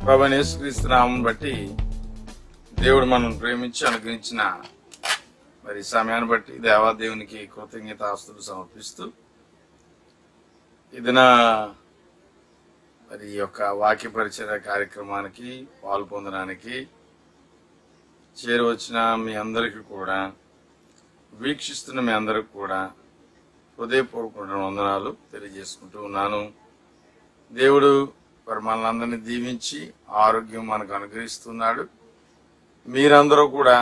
ప్రభు యేసుక్రీస్తు నామం బట్టి దేవుడు మనం ప్రేమించి అనుగ్రహించిన మరి సమయాన్ని బట్టి దేవాదేవునికి కృతజ్ఞత ఆస్తులు సమర్పిస్తూ ఇది నా మరి ఈ యొక్క వాక్య పరిచయ కార్యక్రమానికి పాలు పొందడానికి చేరువచ్చిన మీ అందరికీ కూడా వీక్షిస్తున్న మీ అందరికి కూడా హృదయపూర్వక వందనాలు తెలియజేసుకుంటూ ఉన్నాను దేవుడు మరి మనల్ని అందరినీ దీవించి ఆరోగ్యం మనకు అనుగ్రహిస్తున్నాడు మీరందరూ కూడా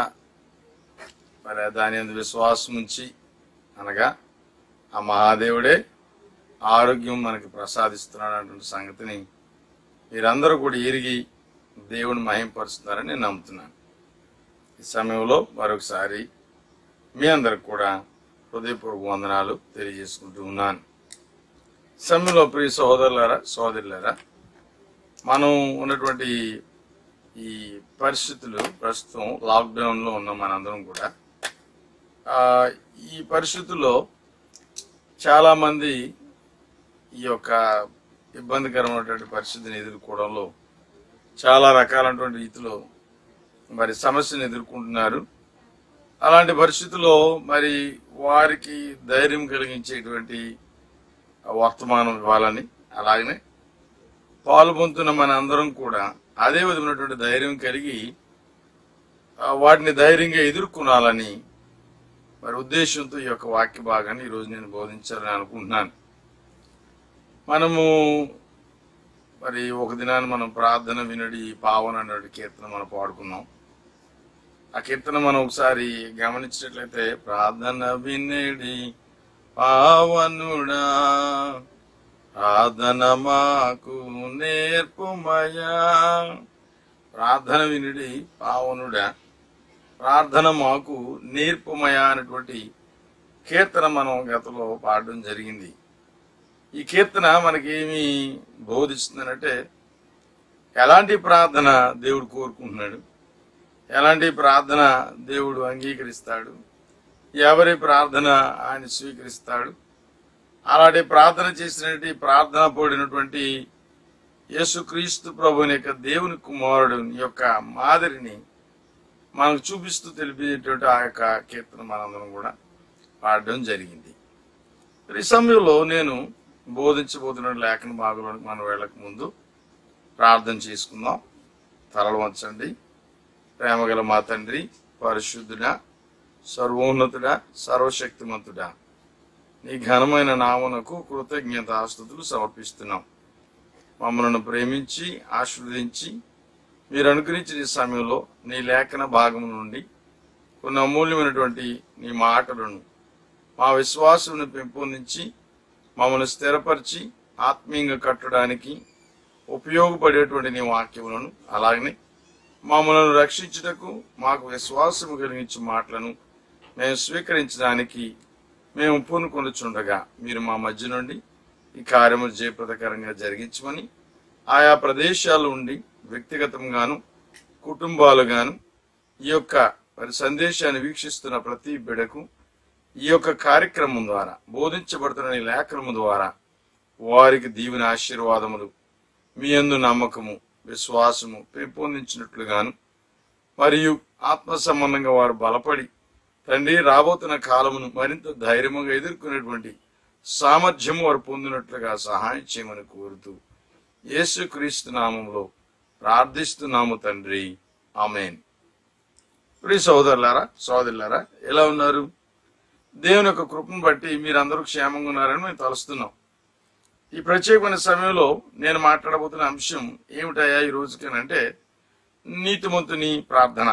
మరి దాని అందు విశ్వాసం ఉంచి అనగా ఆ మహాదేవుడే ఆరోగ్యం మనకి ప్రసాదిస్తున్నాడు అటువంటి సంగతిని మీరందరూ కూడా ఎరిగి దేవుని మహింపరుస్తున్నారని నేను నమ్ముతున్నాను ఈ సమయంలో మరొకసారి మీ అందరికి కూడా హృదయపూర్వక వందనాలు తెలియజేసుకుంటూ ఉన్నాను ఈ సమయంలో ప్రియ సహోదరులారా సోదరులారా మనం ఉన్నటువంటి ఈ పరిస్థితులు ప్రస్తుతం లాక్డౌన్లో ఉన్న మనందరం కూడా ఆ, ఈ పరిస్థితుల్లో చాలామంది ఈ యొక్క ఇబ్బందికరమైనటువంటి పరిస్థితిని ఎదుర్కోవడంలో చాలా రకాలైనటువంటి రీతిలో మరి సమస్యను ఎదుర్కొంటున్నారు అలాంటి పరిస్థితుల్లో మరి వారికి ధైర్యం కలిగించేటువంటి వర్తమానం ఇవ్వాలని అలాగనే పాల్పొందుతున్న మన అందరం కూడా అదే విధమైనటువంటి ధైర్యం కలిగి ఆ, వాటిని ధైర్యంగా ఎదుర్కొనాలని మరి ఉద్దేశంతో ఈ యొక్క వాక్య భాగాన్ని ఈరోజు నేను బోధించాలని అనుకుంటున్నాను మనము మరి ఒక దినాన్ని మనం ప్రార్థన వినడి పావన అన్నటువంటి కీర్తన మనం పాడుకున్నాం ఆ కీర్తన మనం ఒకసారి గమనించినట్లయితే ప్రార్థన వినడి పావనుడా ప్రార్థన మాకు నేర్పుమయా ప్రార్థన వినుడి పావనుడా ప్రార్థన మాకు నేర్పుమయా అనేటువంటి కీర్తన మనం గతంలో పాడడం జరిగింది ఈ కీర్తన మనకేమి బోధిస్తుందనంటే ఎలాంటి ప్రార్థన దేవుడు కోరుకుంటున్నాడు ఎలాంటి ప్రార్థన దేవుడు అంగీకరిస్తాడు ఎవరి ప్రార్థన ఆయన స్వీకరిస్తాడు అలాంటి ప్రార్థన చేసినటువంటి ప్రార్థన పోడినటువంటి యేసుక్రీస్తు ప్రభుని యొక్క దేవుని కుమారుడు యొక్క మాదిరిని మనకు చూపిస్తూ తెలిపేటువంటి ఆ యొక్క కీర్తన మనందరం కూడా పాడడం జరిగింది ఈ సమయంలో నేను బోధించబోతున్న లేఖన భాగంలోనికి మనం వెళ్ళక ముందు ప్రార్థన చేసుకుందాం తలలు వంచండి ప్రేమగల మా తండ్రి పరిశుద్ధుడా సర్వోన్నతుడా సర్వశక్తిమంతుడా నీ ఘనమైన నామునకు కృతజ్ఞత ఆస్తుతులు సమర్పిస్తున్నాం మమ్మల్ని ప్రేమించి ఆశీర్వదించి మీరు అనుగ్రహించిన ఈ సమయంలో నీ లేఖన భాగం నుండి కొన్ని అమూల్యమైనటువంటి నీ మాటలను మా విశ్వాసం పెంపొందించి మమ్మల్ని స్థిరపరిచి ఆత్మీయంగా కట్టడానికి ఉపయోగపడేటువంటి నీ వాక్యములను అలాగనే మమ్మల్ని రక్షించుటకు మాకు విశ్వాసము కలిగించే మాటలను మేము స్వీకరించడానికి మేము పూనుకొనుచుండగా మీరు మా మధ్య నుండి ఈ కార్యము జయప్రదకరంగా జరిగించమని ఆయా ప్రదేశాలు ఉండి వ్యక్తిగతంగాను కుటుంబాలుగాను ఈ యొక్క మరి సందేశాన్ని వీక్షిస్తున్న ప్రతి బిడకు ఈ యొక్క కార్యక్రమం ద్వారా బోధించబడుతున్న ఈ లేఖనము ద్వారా వారికి దీవెన ఆశీర్వాదములు మీ యందు నమ్మకము విశ్వాసము పెంపొందించినట్లుగాను మరియు ఆత్మ సంబంధంగా వారు బలపడి తండ్రి రాబోతున్న కాలమును మరింత ధైర్యముగా ఎదుర్కొనేటువంటి సామర్థ్యము వారు పొందినట్లుగా సహాయం చేయమని కోరుతూ యేసుక్రీస్తు నామంలో ప్రార్థిస్తున్నాము తండ్రి ఆమెన్ ప్రియ సోదరులారా సోదరులారా ఎలా ఉన్నారు దేవుని యొక్క కృపను బట్టి మీరందరూ క్షేమంగా ఉన్నారని మేము తలుస్తున్నాం ఈ ప్రత్యేకమైన సమయంలో నేను మాట్లాడబోతున్న అంశం ఏమిటయ్యా ఈ రోజుకేనంటే నీతిమంతుని ప్రార్థన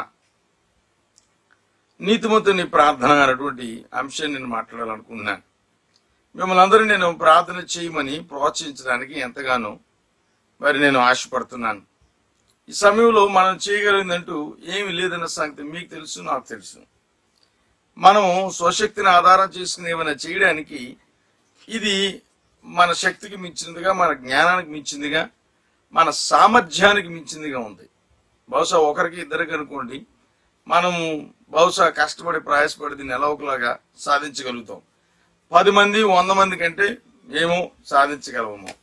నీతిమంతుని ప్రార్థన అనేటువంటి అంశాన్ని నేను మాట్లాడాలనుకుంటున్నాను మిమ్మల్ని అందరూ నేను ప్రార్థన చేయమని ప్రోత్సహించడానికి ఎంతగానో మరి నేను ఆశపడుతున్నాను ఈ సమయంలో మనం చేయగలిగిందంటూ ఏమి లేదన్న సంగతి మీకు తెలుసు నాకు తెలుసు మనం స్వశక్తిని ఆధారం చేసుకుని ఏమైనా చేయడానికి ఇది మన శక్తికి మించినదిగా మన జ్ఞానానికి మించిందిగా మన సామర్థ్యానికి మించిందిగా ఉంది బహుశా ఒకరికి ఇద్దరికి అనుకోండి మనము బహుశా కష్టపడి ప్రయాసపడి దీన్ని ఎలా ఒకలాగా సాధించగలుగుతాం పది మంది వంద మంది కంటే మేము సాధించగలము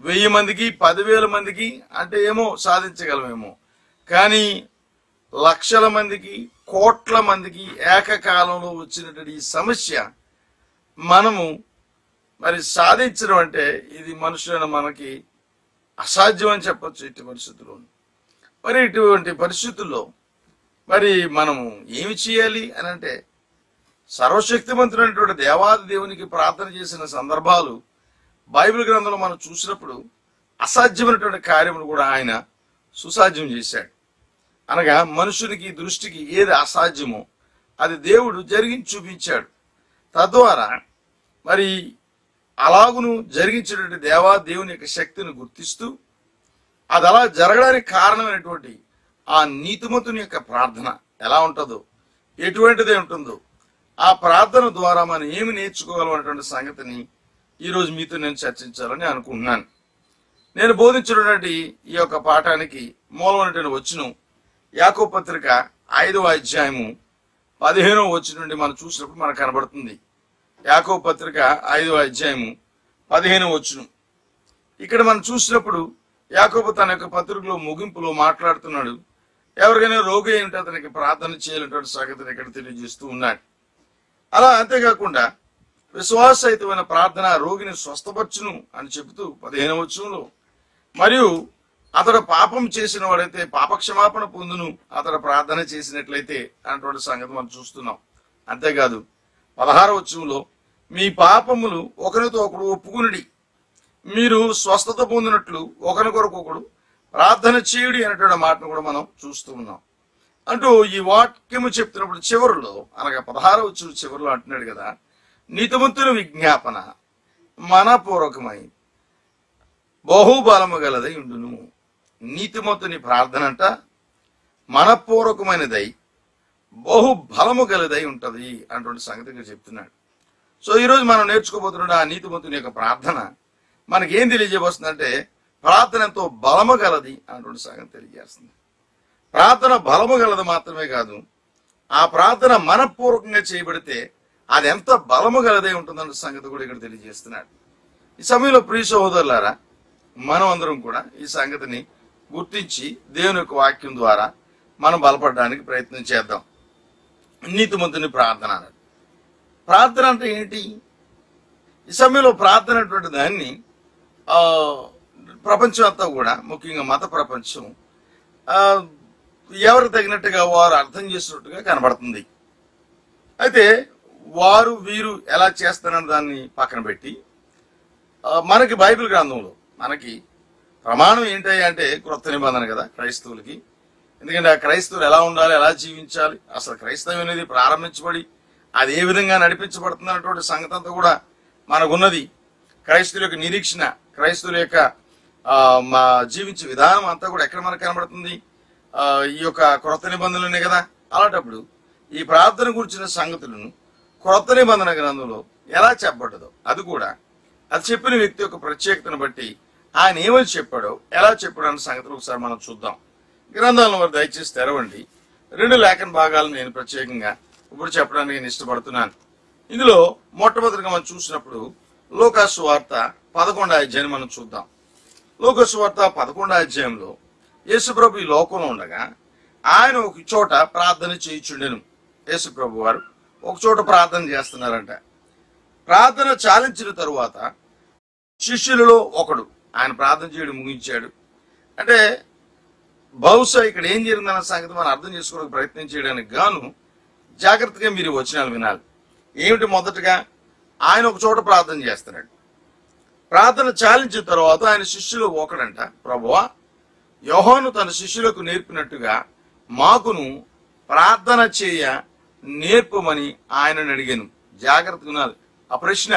వెయ్యి మందికి పదివేల మందికి అంటే ఏమో సాధించగలమేమో కానీ లక్షల మందికి కోట్ల మందికి ఏకకాలంలో వచ్చినటువంటి ఈ సమస్య మనము మరి సాధించడం అంటే ఇది మనుషులను మనకి అసాధ్యం అని చెప్పొచ్చు ఇట్టి పరిస్థితుల్లో మరి ఇటువంటి పరిస్థితుల్లో మరి మనము ఏమి చేయాలి అని అంటే సర్వశక్తిమంతుడైనటువంటి దేవాది దేవునికి ప్రార్థన చేసిన సందర్భాలు బైబిల్ గ్రంథంలో మనం చూసినప్పుడు అసాధ్యమైనటువంటి కార్యమును కూడా ఆయన సుసాధ్యం చేశాడు అనగా మనుషునికి దృష్టికి ఏది అసాధ్యమో అది దేవుడు జరిగించి చూపించాడు తద్వారా మరి అలాగును జరిగించినటువంటి దేవా దేవుని యొక్క శక్తిని గుర్తిస్తూ అది అలా జరగడానికి కారణమైనటువంటి ఆ నీతిమంతుని యొక్క ప్రార్థన ఎలా ఉంటుందో ఎటువంటిదే ఉంటుందో ఆ ప్రార్థన ద్వారా మనం ఏమి నేర్చుకోగలం అనేటువంటి సంగతిని ఈరోజు మీతో నేను చర్చించాలని అనుకుంటున్నాను నేను బోధించినటువంటి ఈ యొక్క పాఠానికి మూలమైనటువంటి వచ్చును యాకో పత్రిక ఐదవ అధ్యాయము పదిహేనవ వచ్చి నుండి మనం చూసినప్పుడు మనకు కనబడుతుంది యాకో పత్రిక ఐదవ అధ్యాయము పదిహేనవ వచ్చును ఇక్కడ మనం చూసినప్పుడు యాకోబు తన యొక్క పత్రికలో ముగింపులో మాట్లాడుతున్నాడు ఎవరికైనా రోగి అయి ఉంటే అతనికి ప్రార్థన చేయాలన్నటువంటి సంగతిని ఇక్కడ తెలియజేస్తూ ఉన్నాడు అలా అంతేకాకుండా విశ్వాసహితమైన ప్రార్థన రోగిని స్వస్థపరచును అని చెబుతూ పదిహేను వచ్చంలో మరియు అతడు పాపం చేసిన వాడైతే పాపక్షమాపణ పొందును అతడు ప్రార్థన చేసినట్లయితే అన్నటువంటి సంగతి మనం చూస్తున్నాం అంతేకాదు పదహారు వచ్చంలో మీ పాపములు ఒకరితో ఒకడు ఒప్పుకునుడి మీరు స్వస్థత పొందినట్లు ఒకరికొరకొకడు ప్రార్థన చేయుడి అనేటువంటి మాటను కూడా మనం చూస్తూ ఉన్నాం అంటూ ఈ వాక్యము చెప్తున్నప్పుడు చివరిలో అనగా పదహారు వచ్చిన చివరిలో అంటున్నాడు కదా నీతిమంతుల విజ్ఞాపన మనపూర్వకమై బహుబలము గలదై ఉండును నీతిమంతుని ప్రార్థన అంట మనపూర్వకమైనదై బహు బలము గలదై ఉంటది అన్నటువంటి సంగతి ఇక్కడ చెప్తున్నాడు సో ఈరోజు మనం నేర్చుకోబోతున్న ఆ నీతిమంతుని యొక్క ప్రార్థన మనకి ఏం తెలియజేయబోతుందంటే ప్రార్థన ఎంతో బలము గలది అన్నటువంటి సంగతి తెలియజేస్తుంది ప్రార్థన బలము గలది మాత్రమే కాదు ఆ ప్రార్థన మనపూర్వకంగా చేయబడితే అది ఎంత బలము గలదై ఉంటుందన్న సంగతి కూడా ఇక్కడ తెలియజేస్తున్నాడు ఈ సమయంలో ప్రియ సహోదరులారా మనం అందరం కూడా ఈ సంగతిని గుర్తించి దేవుని యొక్క వాక్యం ద్వారా మనం బలపడడానికి ప్రయత్నం చేద్దాం నీతిమంతుని ప్రార్థన అన్నాడు ప్రార్థన అంటే ఏంటి ఈ సమయంలో ప్రార్థన అటువంటి దాన్ని ఆ, ప్రపంచం అంతా కూడా ముఖ్యంగా మత ప్రపంచం ఆ, ఎవరు తగినట్టుగా వారు అర్థం చేసినట్టుగా కనబడుతుంది అయితే వారు వీరు ఎలా చేస్తారన్న దాన్ని పక్కన పెట్టి ఆ, మనకి బైబిల్ గ్రంథంలో మనకి ప్రమాణం ఏంటి అంటే క్రొత్త నిబంధన కదా క్రైస్తవులకి ఎందుకంటే ఆ క్రైస్తవులు ఎలా ఉండాలి ఎలా జీవించాలి అసలు క్రైస్తవం అనేది ప్రారంభించబడి అది ఏ విధంగా నడిపించబడుతుంది అన్నటువంటి సంగతి అంతా కూడా మనకున్నది క్రైస్తవుల యొక్క నిరీక్షణ క్రైస్తవుల యొక్క ఆ, మా జీవించే విధానం అంతా కూడా ఎక్కడ మనకు కనబడుతుంది ఆ, ఈ యొక్క క్రొత్త నిబంధనలనే కదా అలాంటప్పుడు ఈ ప్రార్థన గురించిన సంగతులను క్రొత్త నిబంధన గ్రంథంలో ఎలా చెప్పబడ్డదో అది కూడా అది చెప్పిన వ్యక్తి యొక్క ప్రత్యేకతను బట్టి ఆయన ఏమని చెప్పాడో ఎలా చెప్పాడో అన్న సంగతులు ఒకసారి మనం చూద్దాం గ్రంథాలను వారు దయచేసి తెరవండి రెండు లేఖన భాగాలను నేను ప్రత్యేకంగా ఇప్పుడు చెప్పడానికి నేను ఇష్టపడుతున్నాను ఇందులో మొట్టమొదటిగా మనం చూసినప్పుడు లోకాసు వార్త పదకొండు అధ్యాయం మనం చూద్దాం లోకాసు వార్త పదకొండు అధ్యాయంలో యేసుప్రభు ఈ లోకంలో ఉండగా ఆయన ఒక చోట ప్రార్థన చేయుచుండెను యేసుప్రభు వారు ఒక చోట ప్రార్థన చేస్తున్నారంట ప్రార్థన చాలించిన తరువాత శిష్యులలో ఒకడు ఆయన ప్రార్థన చేయడం ముగించాడు అంటే బహుశా ఇక్కడ ఏం జరిగిందన్న సంగతి మనం అర్థం చేసుకోవడానికి ప్రయత్నం చేయడానికి గాను జాగ్రత్తగా మీరు ఈ వచనాలు వినాలి ఏమిటి మొదటగా ఆయన ఒక చోట ప్రార్థన చేస్తున్నాడు ప్రార్థన చాలించిన తర్వాత ఆయన శిష్యులు ఒకడంట ప్రభువా యోహాను తన శిష్యులకు నేర్పినట్టుగా మాకును ప్రార్థన చేయ నేర్పమని ఆయనను అడిగాను జాగ్రత్తగా వినాలి ఆ ప్రశ్న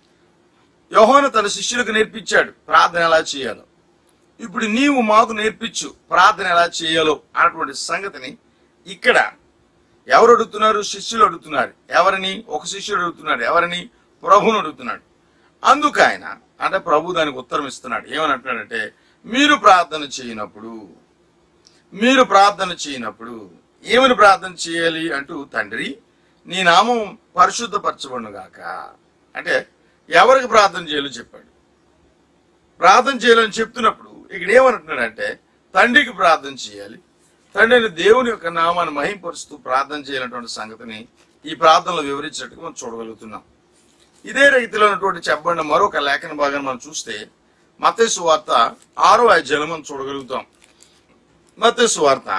యోహాను తన శిష్యులకు నేర్పించాడు ప్రార్థన ఎలా చేయాలో ఇప్పుడు నీవు మాకు నేర్పించు ప్రార్థన ఎలా చేయాలో అన్నటువంటి సంగతిని ఇక్కడ ఎవరు అడుగుతున్నారు శిష్యులు అడుగుతున్నారు ఎవరిని ఒక శిష్యుడు అడుగుతున్నాడు ఎవరిని ప్రభుని అడుగుతున్నాడు అందుకు ఆయన అంటే ప్రభు దానికి ఉత్తరం ఇస్తున్నాడు ఏమని అంటున్నాడంటే మీరు ప్రార్థన చేయనప్పుడు మీరు ప్రార్థన చేయనప్పుడు ఏమని ప్రార్థన చేయాలి అంటూ తండ్రి నీ నామం పరిశుద్ధపరచబడును గాక అంటే ఎవరికి ప్రార్థన చేయాలో చెప్పాడు ప్రార్థన చేయాలని చెప్తున్నప్పుడు ఇక్కడ ఏమంటున్నాడంటే తండ్రికి ప్రార్థన చేయాలి తండ్రి అయిన దేవుని యొక్క నామాన్ని మహింపరుస్తూ ప్రార్థన చేయాలన్నటువంటి సంగతిని ఈ ప్రార్థనలో వివరించినట్టుగా మనం చూడగలుగుతున్నాం ఇదే రీతిలో ఉన్నటువంటి చెప్పబడిన మరొక లేఖన భాగాన్ని మనం చూస్తే మతేసు వార్త ఆరో అధ్యాయంలో మనం చూడగలుగుతాం మతేసు వార్త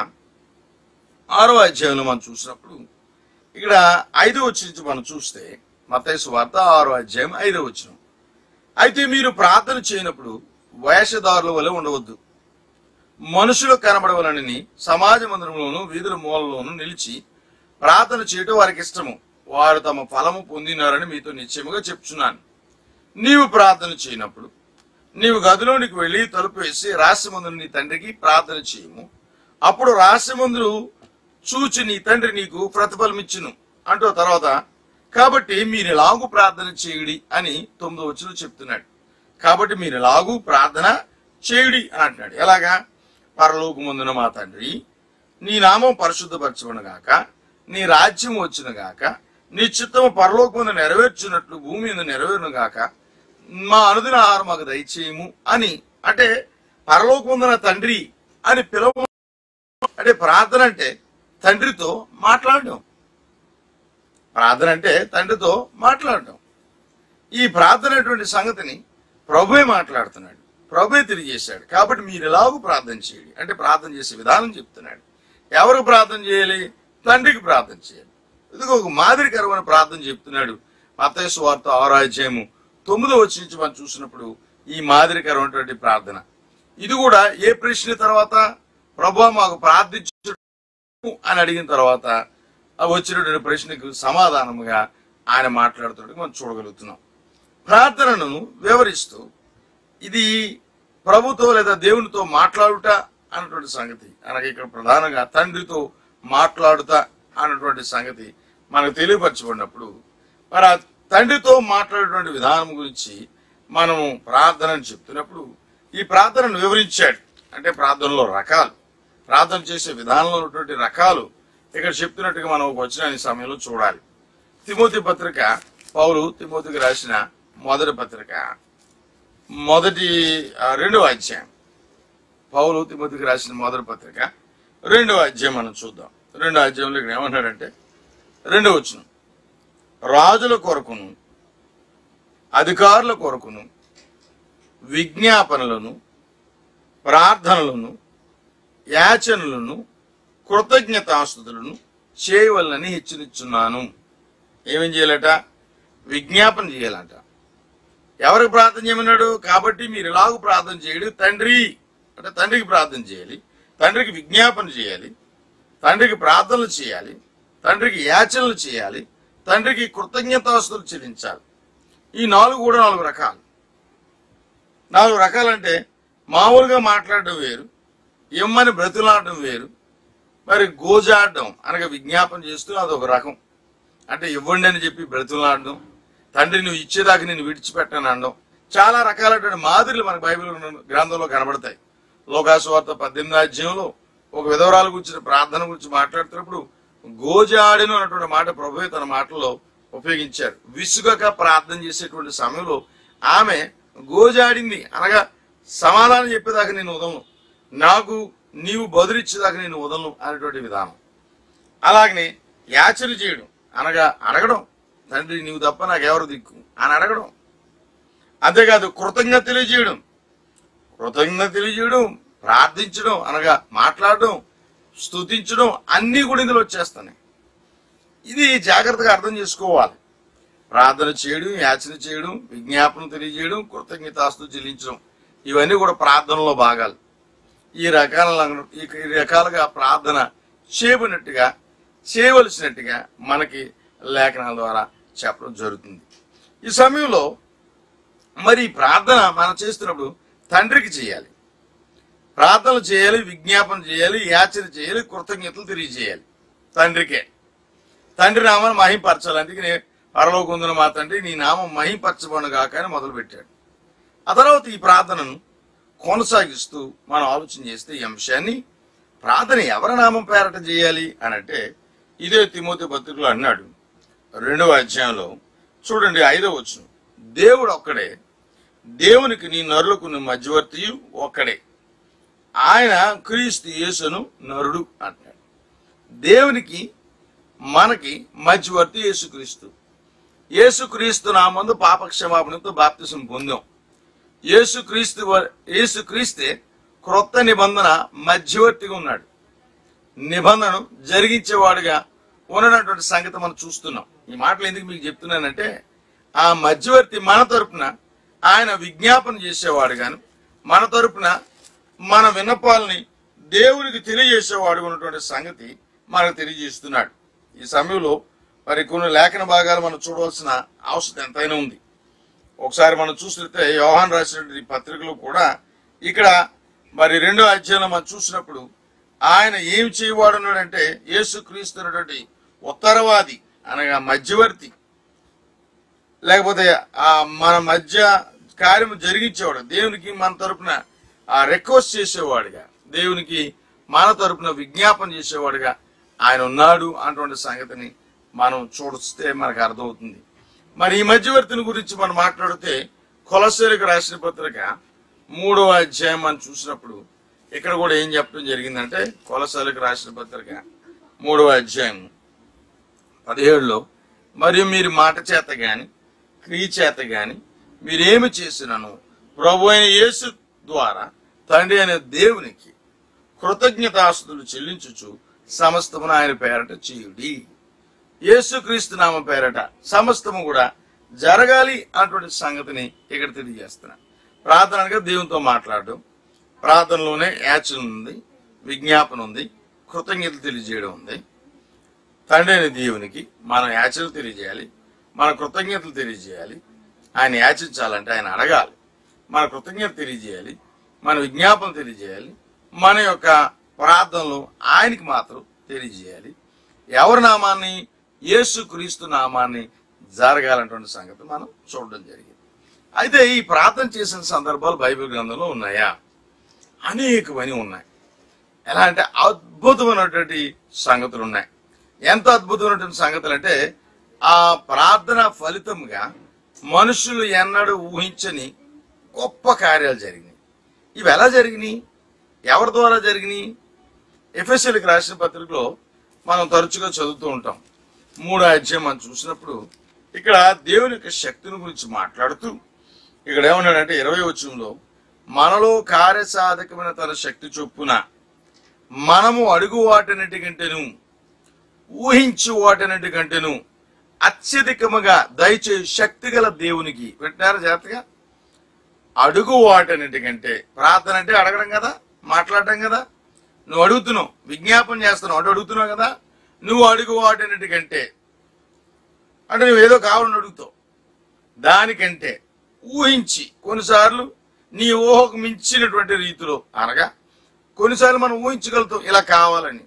ఆరో అధ్యాయంలో మనం చూసినప్పుడు ఇక్కడ ఐదో వచ్చి నుంచి మనం చూస్తే మతేసు వార్త ఆరో అధ్యాయం ఐదో వచ్చిన అయితే మీరు ప్రార్థన చేయనప్పుడు వేషధారుల వలె ఉండవద్దు మనుషులు కనబడవలనని సమాజ మందిరంలోను వీధుల మూలలోను నిలిచి ప్రార్థన చేయటం వారికి ఇష్టము వారు తమ ఫలము పొందినారని మీతో నిశ్చయముగా చెప్తున్నాను నీవు ప్రార్థన చేయనప్పుడు నీవు గదిలోనికి వెళ్ళి తలుపు వేసి రహస్యమందును నీ తండ్రికి ప్రార్థన చేయము అప్పుడు రహస్యమందులు చూచి నీ తండ్రి నీకు ప్రతిఫలం ఇచ్చును అంటూ తర్వాత కాబట్టి మీరు ఎలాగూ ప్రార్థన చేయుడి అని తొమ్మిదో వచ్చిన చెప్తున్నాడు కాబట్టి మీరు ఎలాగూ ప్రార్థన చేయుడి అని అంటున్నాడు ఎలాగా పరలోకముందున మా తండ్రి నీ నామం పరిశుద్ధపరచబడిన గాక నీ రాజ్యం వచ్చిన గాక నీ చిత్తము పరలోకముందు నెరవేర్చున్నట్లు భూమి మీద నెరవేరును గాక మా అనుదిన ఆహారం మాకు దయచేయము అని అంటే పరలోకముందున తండ్రి అని పిలవ అంటే ప్రార్థన అంటే తండ్రితో మాట్లాడడం ప్రార్థన అంటే తండ్రితో మాట్లాడడం ఈ ప్రార్థన అనేటువంటి సంగతిని ప్రభువే మాట్లాడుతున్నాడు ప్రభువే తెలియజేశాడు కాబట్టి మీరు ఎలాగూ ప్రార్థన చేయండి అంటే ప్రార్థన చేసే విధానం చెప్తున్నాడు ఎవరికి ప్రార్థన చేయాలి తండ్రికి ప్రార్థన చేయాలి ఇది ఒక మాదిరికరమైన ప్రార్థన చెప్తున్నాడు మత్తయి వార్త ఆరాధ్యాయము తొమ్మిదో వచ్చి నుంచి మనం చూసినప్పుడు ఈ మాదిరికరమైనటువంటి ప్రార్థన ఇది కూడా ఏ ప్రశ్న తర్వాత ప్రభు మాకు ప్రార్థించు అని అడిగిన తర్వాత ఆ వచ్చినటువంటి ప్రశ్నకు సమాధానముగా ఆయన మాట్లాడుతున్నట్టు మనం చూడగలుగుతున్నాం ప్రార్థనను వివరిస్తూ ఇది ప్రభుతో లేదా దేవునితో మాట్లాడుట అన్నటువంటి సంగతి అనగా ఇక్కడ ప్రధానంగా తండ్రితో మాట్లాడుట అన్నటువంటి సంగతి మనకు తెలియపరచబడినప్పుడు మరి ఆ తండ్రితో మాట్లాడేటువంటి విధానం గురించి మనము ప్రార్థనని చెప్తున్నప్పుడు ఈ ప్రార్థనను వివరించాడు అంటే ప్రార్థనలో రకాలు ప్రార్థన చేసే విధానంలో ఉన్నటువంటి రకాలు ఇక్కడ చెప్తున్నట్టుగా మనం ఒక వచ్చిన ఈ సమయంలో చూడాలి తిమోతి పత్రిక పౌలు తిమోతికి రాసిన మొదటి పత్రిక మొదటి ఆ, రెండవ అధ్యాయం పౌలు తిమోతికి రాసిన మొదటి పత్రిక రెండవ అధ్యాయం మనం చూద్దాం రెండవ అధ్యాయంలో ఇక్కడ ఏమన్నాడంటే రెండవ వచనం రాజుల కొరకును అధికారుల కొరకును విజ్ఞాపనలను ప్రార్థనలను యాచనలను కృతజ్ఞతాస్తుతులను చేయవలనని హెచ్చరిస్తున్నాను ఏమేం చేయాలట విజ్ఞాపన చేయాలంట ఎవరికి ప్రార్థన చేయమన్నాడు కాబట్టి మీరు ఎలాగూ ప్రార్థన చేయడు తండ్రి అంటే తండ్రికి ప్రార్థన చేయాలి తండ్రికి విజ్ఞాపన చేయాలి తండ్రికి ప్రార్థనలు చేయాలి తండ్రికి యాచనలు చేయాలి తండ్రికి కృతజ్ఞతాస్తులు చెల్లించాలి ఈ నాలుగు కూడా నాలుగు రకాలు నాలుగు రకాలంటే మామూలుగా మాట్లాడడం వేరు ఇమ్మని బ్రతులాడడం వేరు మరి గోజాడడం అనగా విజ్ఞాపన చేస్తూ అదొక రకం అంటే ఇవ్వండి అని చెప్పి బ్రతులాడడం తండ్రి నువ్వు ఇచ్చేదాకా నేను విడిచిపెట్టాను అనడం చాలా రకాలైనటువంటి మాదిరిలు మనకు బైబిల్ గ్రంథంలో కనబడతాయి లోకాసువార్త పద్దెనిమిది అధ్యాయంలో ఒక విధవరాల గురించిన ప్రార్థన గురించి మాట్లాడుతున్నప్పుడు గోజాడెను అన్నటువంటి మాట ప్రభువే తన మాటల్లో ఉపయోగించారు విసుగక ప్రార్థన చేసేటువంటి సమయంలో ఆమె గోజాడింది అనగా సమాధానం చెప్పేదాకా నేను వదలను నాకు నీవు బదులిచ్చేదాకా నేను వదలను అనేటువంటి విధానం అలాగనే యాచన చేయడం అనగా అడగడం తండ్రి నీవు తప్ప నాకెవరు దిక్కు అని అడగడం అంతేకాదు కృతజ్ఞత తెలియజేయడం కృతజ్ఞత తెలియజేయడం ప్రార్థించడం అనగా మాట్లాడడం స్తుతించడం అన్నీ కూడా ఇందులో వచ్చేస్తున్నాయి ఇది జాగ్రత్తగా అర్థం చేసుకోవాలి ప్రార్థన చేయడం యాచన చేయడం విజ్ఞాపన తెలియజేయడం కృతజ్ఞతాస్తు చెల్లించడం ఇవన్నీ కూడా ప్రార్థనలో భాగాలు ఈ రకాల ఈ రకాలుగా ప్రార్థన చేయబడినట్టుగా చేయవలసినట్టుగా మనకి లేఖనాల ద్వారా చెప్పడం జరుగుతుంది ఈ సమయంలో మరి ఈ ప్రార్థన మనం చేస్తున్నప్పుడు తండ్రికి చేయాలి ప్రార్థనలు చేయాలి విజ్ఞాపన చేయాలి యాచన చేయాలి కృతజ్ఞతలు తెలియజేయాలి తండ్రికే తండ్రి నామాన్ని మహింపరచాలి అందుకని పరలోకొందున మా తండ్రి నీ నామం మహింపరచబడును గాక అని మొదలు పెట్టాడు ఆ తర్వాత ఈ ప్రార్థనను కొనసాగిస్తూ మనం ఆలోచన చేస్తే ఈ అంశాన్ని ప్రార్థన ఎవరి నామం పేరట చేయాలి అని అంటే ఇదే తిమోతి పత్రికలో అన్నాడు రెండవ అధ్యాయంలో చూడండి ఐదవ వచ్చును దేవుడు ఒక్కడే దేవునికి నీ నరులకు నీ మధ్యవర్తియు ఒక్కడే ఆయన క్రీస్తు యేసును నరుడు అంటాడు దేవునికి మనకి మధ్యవర్తి యేసుక్రీస్తు యేసుక్రీస్తు నా ముందు పాపక్షమాపణతో బాప్తిసం పొందాం యేసుక్రీస్తు వ- యేసుక్రీస్తే క్రొత్త నిబంధన మధ్యవర్తిగా ఉన్నాడు నిబంధనను జరిగించేవాడుగా ఉన్నటువంటి సంగతి మనం చూస్తున్నాం ఈ మాటలు ఎందుకు మీకు చెప్తున్నానంటే ఆ మధ్యవర్తి మన తరపున ఆయన విజ్ఞాపన చేసేవాడు గాను మన తరపున మన విన్నపాలని దేవునికి తెలియజేసేవాడు ఉన్నటువంటి సంగతి మనకు తెలియజేస్తున్నాడు ఈ సమయంలో మరి కొన్ని లేఖన భాగాలు మనం చూడవలసిన అవసరం ఎంతైనా ఉంది ఒకసారి మనం చూసినట్టే యోహాన్ రాసినటువంటి ఈ పత్రికలో కూడా ఇక్కడ మరి రెండో అధ్యాయంలో మనం చూసినప్పుడు ఆయన ఏం చేయవాడున్నాడంటే యేసుక్రీస్తు అనేటువంటి ఉత్తరవాది అనగా మధ్యవర్తి లేకపోతే ఆ మన మధ్య కార్యము జరిగించేవాడు దేవునికి మన తరపున ఆ రిక్వెస్ట్ చేసేవాడుగా దేవునికి మన తరపున విజ్ఞాపన చేసేవాడుగా ఆయన ఉన్నాడు అటువంటి సంగతిని మనం చూస్తే మనకు అర్థమవుతుంది మరి ఈ మధ్యవర్తిని గురించి మనం మాట్లాడితే కొలసేలకు రాసిన పత్రిక మూడవ అధ్యాయం మనం చూసినప్పుడు ఇక్కడ కూడా ఏం చెప్పడం జరిగిందంటే కొలసాలకు రాసిన పత్రిక మూడవ అధ్యాయం పదిహేడులో మరియు మీరు మాట చేత గాని క్రియ చేత గాని మీరేమి చేసినను ప్రభు అయిన యేసు ద్వారా తండ్రి అయిన దేవునికి కృతజ్ఞతాస్తులు చెల్లించుచు సమస్తమును ఆయన పేరట చేయుడి యేసుక్రీస్తు నామ పేరట సమస్తము కూడా జరగాలి అన్నటువంటి సంగతిని ఇక్కడ తెలియజేస్తున్నా ప్రార్థన అనగా దేవునితో మాట్లాడడం ప్రార్థనలోనే యాచన ఉంది విజ్ఞాపన ఉంది కృతజ్ఞతలు తెలియజేయడం ఉంది తండ్రి అయిన దేవునికి మనం యాచనలు తెలియజేయాలి మన కృతజ్ఞతలు తెలియజేయాలి ఆయన యాచించాలంటే ఆయన అడగాలి మన కృతజ్ఞత తెలియజేయాలి మన విజ్ఞాపన తెలియజేయాలి మన యొక్క ప్రార్థనలు ఆయనకి మాత్రం తెలియజేయాలి ఎవరి నామాన్ని యేసు క్రీస్తు నామాన్ని జరగాలన్నటువంటి సంగతి మనం చూడడం జరిగింది అయితే ఈ ప్రార్థన చేసిన సందర్భాలు బైబిల్ గ్రంథంలో ఉన్నాయా అనేకమని ఉన్నాయి ఎలా అంటే అద్భుతమైనటువంటి సంగతులు ఉన్నాయి ఎంత అద్భుతమైనటువంటి సంగతులు అంటే ఆ ప్రార్థన ఫలితంగా మనుషులు ఎన్నడూ ఊహించని గొప్ప కార్యాలు జరిగినాయి ఇవి ఎలా జరిగినాయి ఎవరి ద్వారా జరిగినాయి ఎఫ్ఎస్ఎల్కి రాసిన పత్రికలో మనం తరచుగా చదువుతూ ఉంటాం మూడో అధ్యాయం మనం చూసినప్పుడు ఇక్కడ దేవుని యొక్క శక్తిని గురించి మాట్లాడుతూ ఇక్కడ ఏమన్నాడంటే ఇరవై వచ్చంలో మనలో కార్యసాధకమైన తన శక్తి చొప్పున మనము అడుగు వాటన్నిటికంటేను ఊహించు వాటన్నిటికంటేను అత్యధికముగా దయచేసి శక్తి గల దేవునికి వింటున్నారా జాగ్రత్తగా అడుగు వాటన్నిటికంటే ప్రార్థన అంటే అడగడం కదా మాట్లాడటం కదా నువ్వు అడుగుతున్నావు విజ్ఞాపన చేస్తున్నావు అటు అడుగుతున్నావు కదా నువ్వు అడుగు వాటన్నిటికంటే అంటే నువ్వు ఏదో కావాలని అడుగుతావు దానికంటే ఊహించి కొన్నిసార్లు నీ ఊహకు మించినటువంటి రీతిలో అనగా కొన్నిసార్లు మనం ఊహించగలుగుతాం ఇలా కావాలని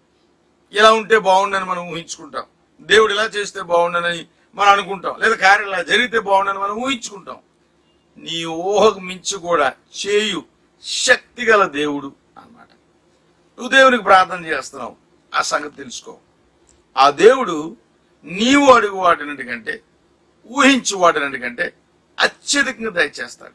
ఇలా ఉంటే బాగుండని మనం ఊహించుకుంటాం దేవుడు ఇలా చేస్తే బాగుండని మనం అనుకుంటాం లేదా కార్యం ఇలా జరిగితే బాగుండని మనం ఊహించుకుంటాం నీ ఊహకు మించి కూడా చేయు శక్తి గల దేవుడు అన్నమాట నువ్వు దేవునికి ప్రార్థన చేస్తున్నావు ఆ సంగతి తెలుసుకో ఆ దేవుడు నీవు అడుగు వాటినటికంటే ఊహించు వాటినటికంటే అత్యధికంగా దయచేస్తాడు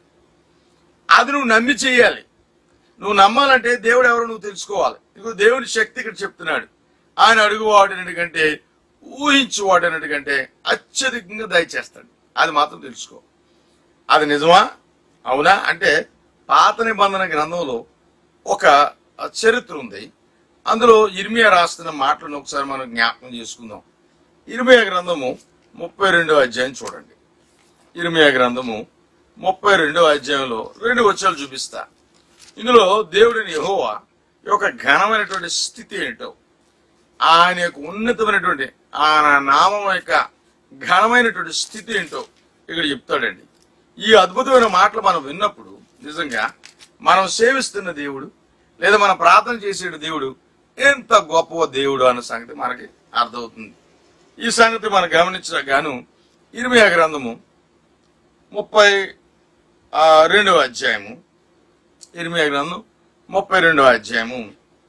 అది నువ్వు నమ్మి చేయాలి నువ్వు నమ్మాలంటే దేవుడు ఎవరో నువ్వు తెలుసుకోవాలి ఇదిగో దేవుని శక్తి ఇక్కడ చెప్తున్నాడు ఆయన అడుగు వాడినట్టుకంటే ఊహించు వాడినట్టుకంటే అత్యధికంగా దయచేస్తాడు అది మాత్రం తెలుసుకో అది నిజమా అవునా అంటే పాత నిబంధన గ్రంథంలో ఒక చరిత్ర ఉంది అందులో ఇర్మియా రాస్తున్న మాటలను ఒకసారి మనం జ్ఞాపకం చేసుకుందాం ఇర్మియా గ్రంథము ముప్పై రెండో అధ్యాయం చూడండి ఇర్మియా గ్రంథము ముప్పై రెండో అధ్యాయంలో రెండు వచ్చాలు చూపిస్తా ఇందులో దేవుడిని యెహోవా యొక్క ఘనమైనటువంటి స్థితి ఏంటో ఆయన యొక్క ఉన్నతమైనటువంటి ఆయన నామం యొక్క ఘనమైనటువంటి స్థితి ఏంటో ఇక్కడ చెప్తాడండి ఈ అద్భుతమైన మాటలు మనం విన్నప్పుడు నిజంగా మనం సేవిస్తున్న దేవుడు లేదా మనం ప్రార్థన చేసే దేవుడు ఎంత గొప్ప దేవుడు అన్న సంగతి మనకి అర్థమవుతుంది ఈ సంగతి మనం గమనించడం గాను ఇరిమియా గ్రంథము ముప్పై ఆ, రెండవ అధ్యాయము ఇరిమియా గ్రంథం ముప్పై రెండవ అధ్యాయము